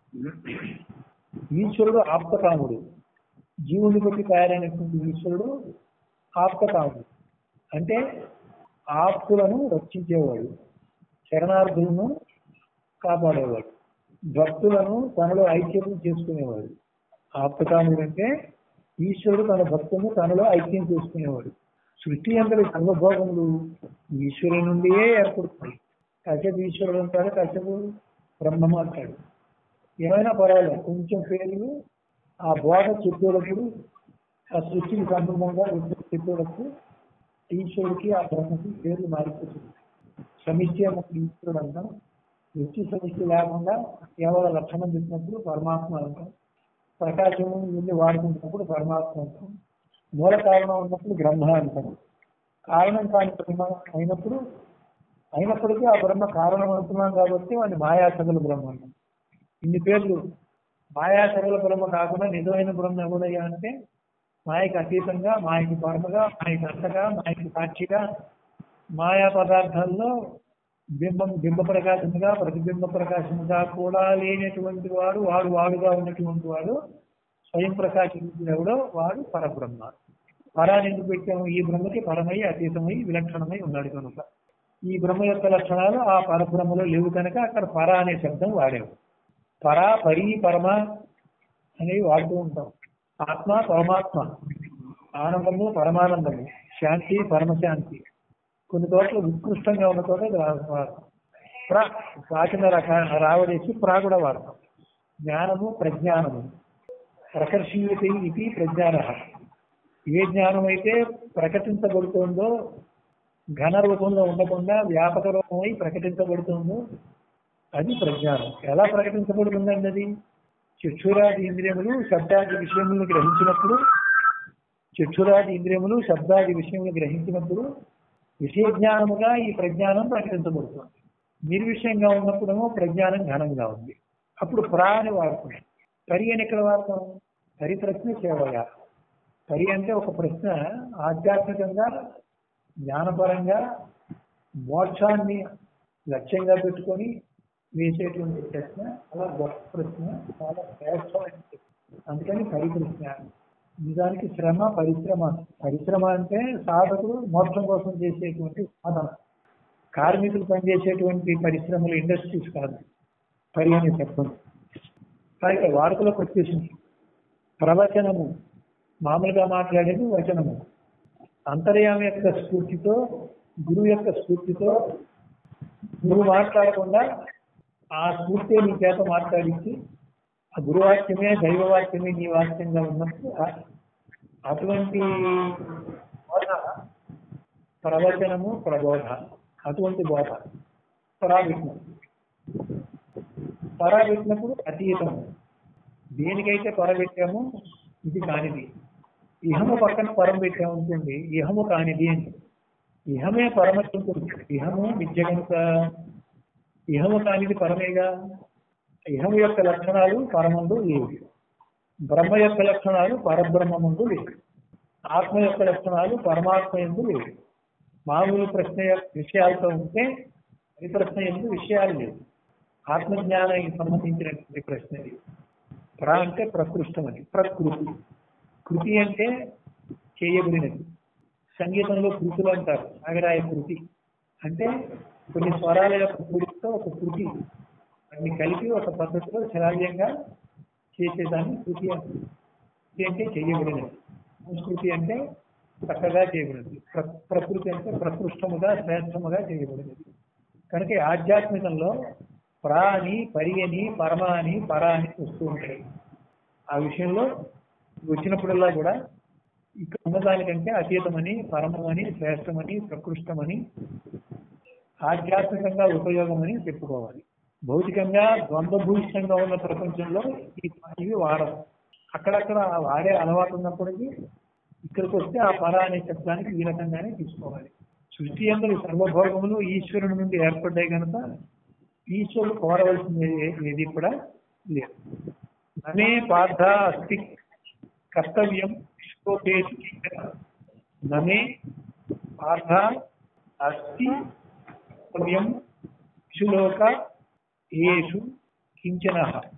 ఈశ్వరుడు ఆప్తకాముడు జీవుని బట్టి తయారైనటువంటి ఈశ్వరుడు ఆప్తకాముడు అంటే ఆప్తులను రక్షించేవాడు శరణార్థులను కాపాడేవాడు భక్తులను తనలో ఐక్యం చేసుకునేవాడు ఆప్తకాముడు అంటే ఈశ్వరుడు తన భక్తులను తనలో ఐక్యం చేసుకునేవాడు సృష్టి అందరి సర్వభోగములు ఈశ్వరుని నుండియే ఏర్పడుతాయి కాసేపు ఈశ్వరుడు అంటాడు కాసేపు బ్రహ్మము అంటాడు ఏమైనా పర్వాలేదు కొంచెం పేర్లు ఆ బోధ చెప్పేటప్పుడు ఆ సృష్టికి సంబంధంగా చెప్పేటప్పుడు ఈశ్వరుడికి ఆ బ్రహ్మకి పేర్లు మారిపోతుంది సమిష్టి అన్నప్పుడు ఈశ్వరుడు అంటాం వ్యక్తి సమిష్టి లేకుండా కేవలం లక్షణం చెప్పినప్పుడు పరమాత్మ అంటాం ప్రకాశం వెళ్ళి వాడుకుంటున్నప్పుడు పరమాత్మ అంటాం మూల కారణం ఉన్నప్పుడు బ్రహ్మ అంటాం కారణం కాని బ్రహ్మ అయినప్పుడు అయినప్పటికీ ఆ బ్రహ్మ కారణం అంటున్నాం కాబట్టి వాడిని మాయాసగల బ్రహ్మ అంటాం ఇన్ని పేర్లు మాయాసగల బ్రహ్మ కాకుండా నిజమైన బ్రహ్మ ఎవడయ్యా అంటే మాయకి అతీతంగా మాయకి పరమగా మాయకి అంతగా మాయకి సాక్షిగా మాయా పదార్థాల్లో బింబం బింబ ప్రకాశముగా ప్రతిబింబ ప్రకాశముగా కూడా లేనటువంటి వాడు వాడు వాడుగా ఉన్నటువంటి వాడు స్వయం ప్రకాశించిన ఎవడో వాడు పరబ్రహ్మ పరాన్ని ఎందుకు పెట్టాము ఈ బ్రహ్మకి పరమై అతీతమై విలక్షణమై ఉన్నాడు కనుక ఈ బ్రహ్మ యొక్క లక్షణాలు ఆ పరబ్రహ్మలో లేవు కనుక అక్కడ పర అనే శబ్దం వాడాము పరా పరి పరమ అనేవి వాడుతూ ఉంటాం ఆత్మ పరమాత్మ ఆనందము పరమానందము శాంతి పరమశాంతి కొన్ని చోట్ల ఉత్కృష్టంగా ఉన్న చోట ఇది వాడతాం ప్రా ప్రాచీన రక రావడేసి ప్రా కూడా వాడతాం జ్ఞానము ప్రజ్ఞానము ప్రకర్షీయత ఇది ప్రజ్ఞాన ఏ జ్ఞానం అయితే ప్రకటించబడుతుందో ఘన రూపంలో ఉండకుండా వ్యాపక రూపమై ప్రకటించబడుతుందో అది ప్రజ్ఞానం ఎలా ప్రకటించబడుతుందండి అది చక్షురాది ఇంద్రియములు శబ్దాది విషయములను గ్రహించినప్పుడు చక్షురాది ఇంద్రియములు శబ్దాది విషయములు గ్రహించినప్పుడు విషయ జ్ఞానముగా ఈ ప్రజ్ఞానం ప్రకటించబడుతుంది నిర్విషయంగా ఉన్నప్పుడేమో ప్రజ్ఞానం ఘనంగా ఉంది అప్పుడు ప్రా అని వాడుతున్నాం పరి అని ఎక్కడ వాడతాం పరి ప్రశ్న సేవగా పరి అంటే ఒక ప్రశ్న ఆధ్యాత్మికంగా జ్ఞానపరంగా మోక్షాన్ని లక్ష్యంగా పెట్టుకొని వేసేటువంటి ప్రశ్న చాలా గొప్ప ప్రశ్న చాలా శ్రేష్టమైన ప్రశ్న అందుకని పరిప్రశ్న నిజానికి శ్రమ పరిశ్రమ పరిశ్రమ అంటే సాధకుడు మోక్షం కోసం చేసేటువంటి సాధన కార్మికులు పనిచేసేటువంటి పరిశ్రమలు ఇండస్ట్రీస్ కాదు పరి అని చెప్పండి అయితే వాడుకలోకి వచ్చేసింది ప్రవచనము మామూలుగా మాట్లాడేది వచనము అంతర్యామి యొక్క స్ఫూర్తితో గురువు యొక్క స్ఫూర్తితో నువ్వు మాట్లాడకుండా ఆ స్ఫూర్తి నీ చేత మాట్లాడించి ఆ గురువాక్యమే దైవవాక్యమే నీ వాక్యంగా ఉన్నప్పుడు ఆ- అటువంటి బోధ ప్రవచనము ప్రబోధ అటువంటి బోధ పరావిఘ్నం పరావిఘ్నప్పుడు అతీతం దేనికైతే పరబెట్టామో ఇది కానిది ఇహము పక్కన పరం పెట్టామనుకోండి ఇహము కానిది అని ఇహమే పరమత్వం ఇహము విద్య కనుక ఇహము కానిది పరమేగా ఇహము యొక్క లక్షణాలు పరమందు లేవు బ్రహ్మ యొక్క లక్షణాలు పరబ్రహ్మముందు లేవు ఆత్మ యొక్క లక్షణాలు పరమాత్మ ఎందు లేవు మామూలు ప్రశ్న యొక్క విషయాలతో ఉంటే ఈ ప్రశ్న ఎందు విషయాలు లేవు ఆత్మజ్ఞానానికి సంబంధించినటువంటి ప్రశ్న ఇది ప్ర అంటే ప్రకృష్టమని ప్రకృతి కృతి అంటే చేయబడినది సంగీతంలో కృతులు అంటారు సాగరాయ కృతి అంటే కొన్ని స్వరాల యొక్క కృతితో ఒక కృతి అన్ని కలిపి ఒక పద్ధతిలో శ్రావ్యంగా చేసేదాన్ని కృతి అంటారు కృతి అంటే చేయబడినది సంస్కృతి అంటే చక్కగా చేయబడినది ప్ర- ప్రకృతి అంటే ప్రకృష్టముగా శ్రేష్టముగా చేయబడినది కనుక ఈ ఆధ్యాత్మికంలో ప్రాణి పరియని పరమాని పరాని వస్తూ ఉంటాయి ఆ విషయంలో వచ్చినప్పుడల్లా కూడా ఇక్కడ ఉన్నదానికంటే అతీతమని పరమమని శ్రేష్టమని ప్రకృష్టమని ఆధ్యాత్మికంగా ఉపయోగమని చెప్పుకోవాలి భౌతికంగా ద్వంద్వభూషితంగా ఉన్న ప్రపంచంలో ఈ ఇవి వాడరు అక్కడక్కడ ఆ వాడే అలవాటు ఉన్నప్పటికీ ఇక్కడికి వస్తే ఆ పర అనే శబ్దానికి ఈ రకంగానే తీసుకోవాలి సృష్టి అందరి సర్వభోగములు ఈశ్వరుని నుండి ఏర్పడ్డాయి కనుక ఈశ్వరుడు కోరవలసింది ఏ- ఏది కూడా లేదు అనే పార్థ అస్తి కర్తవ్యం విశ్వోపేతి నమే పార్థ అస్తి కర్తవ్యం విషులోక ఏషు కించన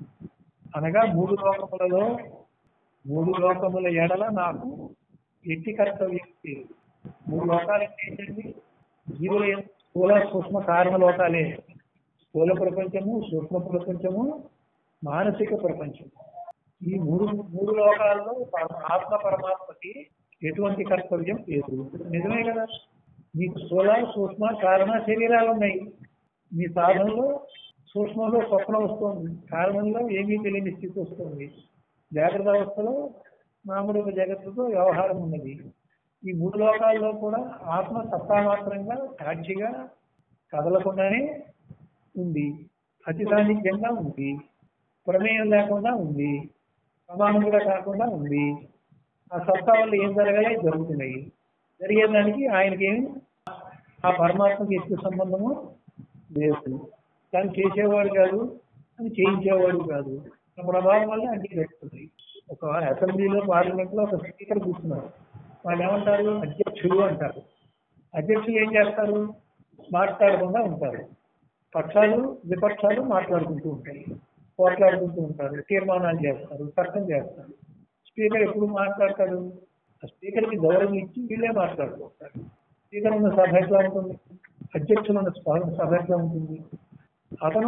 అనగా మూడు లోకములలో మూడు లోకముల ఎడల నాకు ఎట్టి కర్తవ్యం లేదు మూడు లోకాలు అంటే ఏంటండి జీవుల యొక్క స్థూల సూక్ష్మ కారణ లోకాలే స్థూల ప్రపంచము సూక్ష్మ ప్రపంచము మానసిక ప్రపంచం ఈ మూడు మూడు లోకాల్లో పర- ఆత్మ పరమాత్మకి ఎటువంటి కర్తవ్యం లేదు నిజమే కదా మీకు స్థూల సూక్ష్మ కారణ శరీరాలు ఉన్నాయి మీ సాధనలో సూక్ష్మంలో స్వప్నం వస్తుంది కారణంలో ఏమీ తెలియని స్థితి వస్తుంది జాగ్రత్త అవస్థలో మామూలు జగత్తుతో వ్యవహారం ఉన్నది ఈ మూడు లోకాల్లో కూడా ఆత్మ సత్తామాత్రంగా సాక్షిగా కదలకుండానే ఉంది అతి సాన్నిధ్యంగా ఉంది ప్రమేయం లేకుండా ఉంది ప్రమాణం కూడా కాకుండా ఉంది ఆ సత్తా వల్ల ఏం జరగాలి జరుగుతున్నాయి జరిగేదానికి ఆయనకి ఏమి ఆ పరమాత్మకి ఎక్కువ సంబంధము లేదు కానీ చేసేవాడు కాదు అని చేయించేవాడు కాదు ఆ ప్రభావం వల్ల అన్ని జరుగుతున్నాయి ఒక అసెంబ్లీలో పార్లమెంట్ లో ఒక స్పీకర్ కూర్చున్నారు వాళ్ళు ఏమంటారు అధ్యక్షులు అంటారు అధ్యక్షులు ఏం చేస్తారు మాట్లాడకుండా ఉంటారు పక్షాలు విపక్షాలు మాట్లాడుకుంటూ ఉంటాయి పోట్లాడుకుంటూ ఉంటారు తీర్మానాలు చేస్తారు చట్టం చేస్తారు స్పీకర్ ఎప్పుడు మాట్లాడతాడు ఆ స్పీకర్కి గౌరవం ఇచ్చి వీళ్ళే మాట్లాడుతూ ఉంటారు స్పీకర్ ఉన్న సభ ఎట్లా ఉంటుంది అధ్యక్షులు ఉన్న సభ- సభ ఎట్లా ఉంటుంది అతను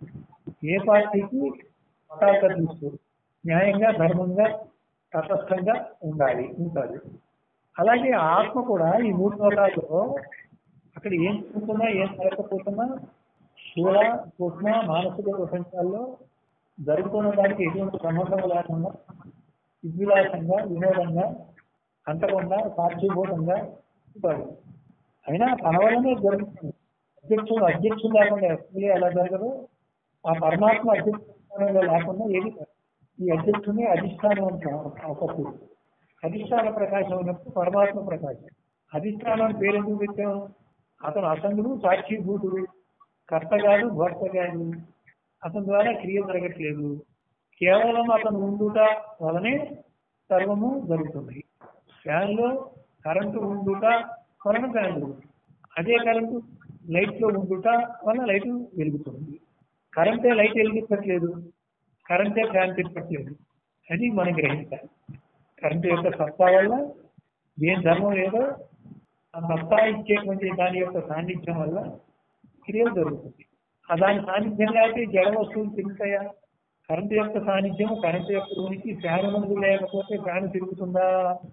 ఏ పార్టీకి మతాలుగా తీసుకో న్యాయంగా ధర్మంగా తటస్థంగా ఉండాలి ఉంటాడు అలాగే ఆత్మ కూడా ఈ మూడు లోకాల్లో అక్కడ ఏం జరుగుతున్నా ఏం జరగకపోతున్నా స్థూల సూక్ష్మ మానసిక ప్రపంచాల్లో జరుగుతున్న దానికి ఎటువంటి సంబంధం లేకుండా విద్విలాసంగా వినోదంగా అంతకుండా సాక్షిభూతంగా ఉంటాడు అయినా తన వల్లనే జరుగుతుంది అధ్యక్షుడు అధ్యక్షుడు లేకుండా ఎస్ఎల్ఏ ఎలా జరగదు ఆ పరమాత్మ అధ్యక్షుడు లేకుండా ఏది జరగదు. ఈ అధ్యక్షుని అధిష్టానం అంటాం ఒకప్పుడు అధిష్టాన ప్రకాశం ఉన్నప్పుడు పరమాత్మ ప్రకాశం అధిష్టానం అని పేరు ఎందుకు పెట్టాం అతను అసంగుడు సాక్షిభూతుడు కర్తగాడు భర్తగాడు అతని ద్వారా క్రియ జరగట్లేదు కేవలం అతను ఉండుట వలనే సర్వము జరుగుతుంది ఫ్యాన్ లో కరెంటు ఉండుట వలన ఫ్యాన్ జరుగుతుంది అదే కరెంటు లైట్ లో ఉండుట వలన లైట్ వెలుగుతుంది కరెంటే లైట్ వెలిగించట్లేదు కరెంటే ఫ్యాన్ తిప్పట్లేదు అది మనం గ్రహించాలి కరెంటు యొక్క సత్తా వల్ల ఏం ధర్మం ఏదో ఆ సత్తా ఇచ్చేటువంటి దాని యొక్క సాన్నిధ్యం వల్ల క్రియలు జరుగుతుంది ఆ దాని సాన్నిధ్యం లేకపోతే జడ వస్తువులు తిరుగుతాయా కరెంటు యొక్క సాన్నిధ్యం కరెంటు యొక్క ఉనికి ఫ్యాన్ ముందు లేకపోతే ఫ్యాన్ తిరుగుతుందా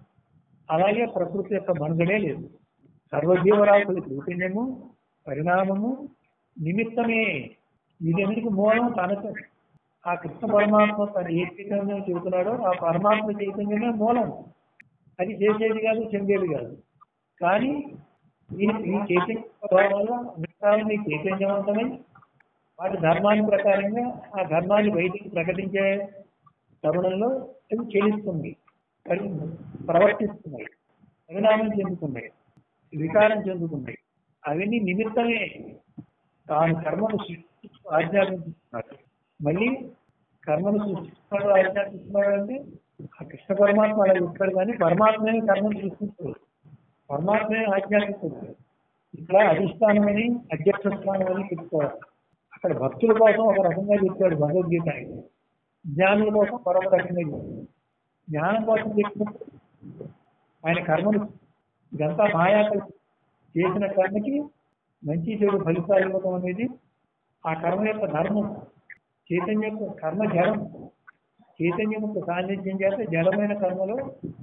అలాగే ప్రకృతి యొక్క మనుగడే లేదు సర్వజీవరాశుల చైతన్యము పరిణామము నిమిత్తమే వీటన్నిటికి మూలం తనకు ఆ కృష్ణ పరమాత్మ తన ఏ చైతన్యం చెబుతున్నాడో ఆ పరమాత్మ చైతన్యమే మూలం అది చేసేది కాదు చెందేది కాదు కానీ ఈ ఈ చైతన్య ప్రభావం వల్ల మిగతావన్నీ చైతన్యవంతమై వాటి ధర్మాన్ని ప్రకారంగా ఆ ధర్మాన్ని బయటికి ప్రకటించే తరుణంలో అవి చెల్లిస్తుంది పరి ప్రవర్తిస్తున్నాయి పరిణామం చెందుతున్నాయి వికారం చెందుతున్నాయి అవన్నీ నిమిత్తమే తాను కర్మను సృష్టిస్తూ ఆజ్ఞాపించుతున్నాడు మళ్ళీ కర్మను సృష్టిస్తున్నాడు ఆజ్ఞాపిస్తున్నాడు అంటే ఆ కృష్ణ పరమాత్మ అలా చెప్పాడు కానీ పరమాత్మే కర్మను సృష్టిస్తాడు పరమాత్మే ఆజ్ఞాపిస్తున్నాడు ఇక్కడ అధిష్టానమని అధ్యక్ష స్థానమని చెప్పుకోవాలి అక్కడ భక్తుల కోసం ఒక రకంగా చెప్పాడు భగవద్గీత ఆయన. జ్ఞానుల కోసం మరొక రకంగా చెప్పాడు జ్ఞానం కోసం చెప్పినప్పుడు ఆయన కర్మను ఇదంతా మాయా కల్పన. చేసిన కర్మకి మంచి చెడు ఫలితాలు ఇవ్వడం అనేది ఆ కర్మ యొక్క ధర్మం చైతన్యం యొక్క కర్మ జడం చైతన్యం యొక్క సాన్నిధ్యం చేత జడమైన కర్మలో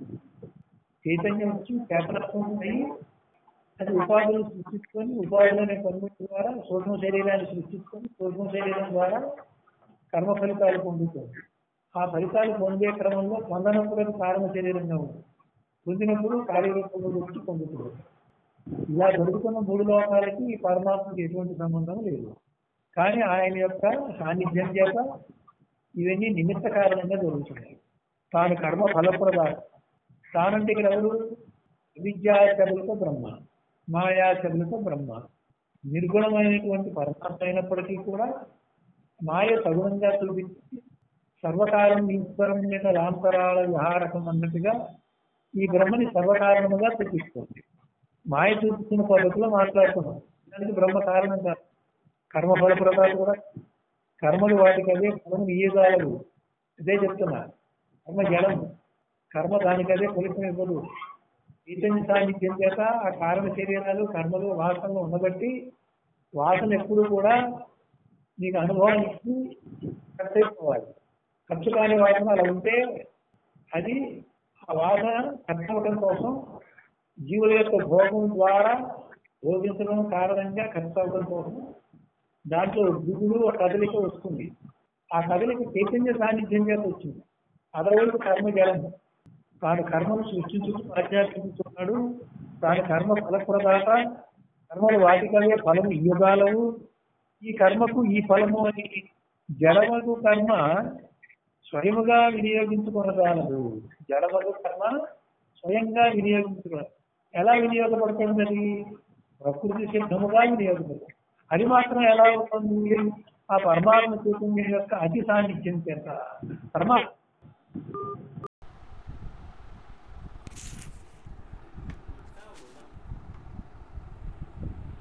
చైతన్యం వచ్చి చేతనత్వం అయ్యి అది ఉపాధులు సృష్టించుకొని ఉపాధులనే కర్మ ద్వారా సూక్ష్మ శరీరాన్ని సృష్టించుకొని సూక్ష్మ శరీరం ద్వారా కర్మ ఫలితాలు పొందుతుంది ఆ ఫలితాలు పొందే క్రమంలో పొందనప్పుడు అది కారణ శరీరంగా ఉంది పొందినప్పుడు కార్యరూపంలో వచ్చి పొందుతుంది ఇలా జరుగుతున్న మూడు లోకాలకి ఈ పరమాత్మకి ఎటువంటి సంబంధం లేదు కానీ ఆయన యొక్క సాన్నిధ్యం చేత ఇవన్నీ నిమిత్త కారణంగా జరుగుతున్నాయి తాను కర్మ ఫలప్రదాతం తానంటే ఇక్కడ ఎవరు విద్యాచరులతో బ్రహ్మ మాయాచరులతో బ్రహ్మ నిర్గుణమైనటువంటి పరమాత్మ అయినప్పటికీ కూడా మాయ తగుణంగా చూపించి సర్వకాలం ఈశ్వరం మీద రాంతరాల విహారకం అన్నట్టుగా ఈ బ్రహ్మని సర్వకారణముగా చూపిస్తుంది మాయ చూపించిన పద్ధతిలో మాట్లాడుతున్నాం దానికి బ్రహ్మ కారణం కాదు కర్మఫల ప్రదాత కూడా కర్మలు వాటికి అదే ఫలం ఇయ్యగలవు అదే చెప్తున్నా కర్మ జలం కర్మ దానికి అదే ఫలితం ఇవ్వదు చైతన్య సాన్నిధ్యం చేత ఆ కారణ శరీరాలు కర్మలు వాసనలు ఉండబట్టి వాసన ఎప్పుడు కూడా నీకు అనుభవానికి ఖర్చు అయిపోవాలి ఖర్చు కాని వాసన అలా ఉంటే అది ఆ వాసన ఖర్చు అవ్వడం కోసం జీవుల యొక్క భోగం ద్వారా భోగించడం కారణంగా ఖర్చు అవ్వడం కోసం దాంట్లో దిగులు ఒక కదలిక వస్తుంది ఆ కదలిక చైతన్య సాన్నిధ్యం చేత వచ్చింది అదర్వైపు కర్మ జలం తాను కర్మను సృష్టించుతూ ఆధ్యాత్మిస్తున్నాడు తాను కర్మ ఫలప్రదాత కర్మలు వాటికవే ఫలము ఇయ్యగాలవు ఈ కర్మకు ఈ ఫలము అని జడమగు కర్మ స్వయముగా వినియోగించుకొనగలదు జడమగు కర్మ స్వయంగా వినియోగించుకో ఎలా వినియోగపడుతుంది అది ప్రకృతి సిద్ధముగా వినియోగపడుతుంది అది మాత్రం ఎలా అవుతుంది ఆ పరమాత్మ చైతన్యం యొక్క అతి సాన్నిధ్యం చేత పరమాత్మ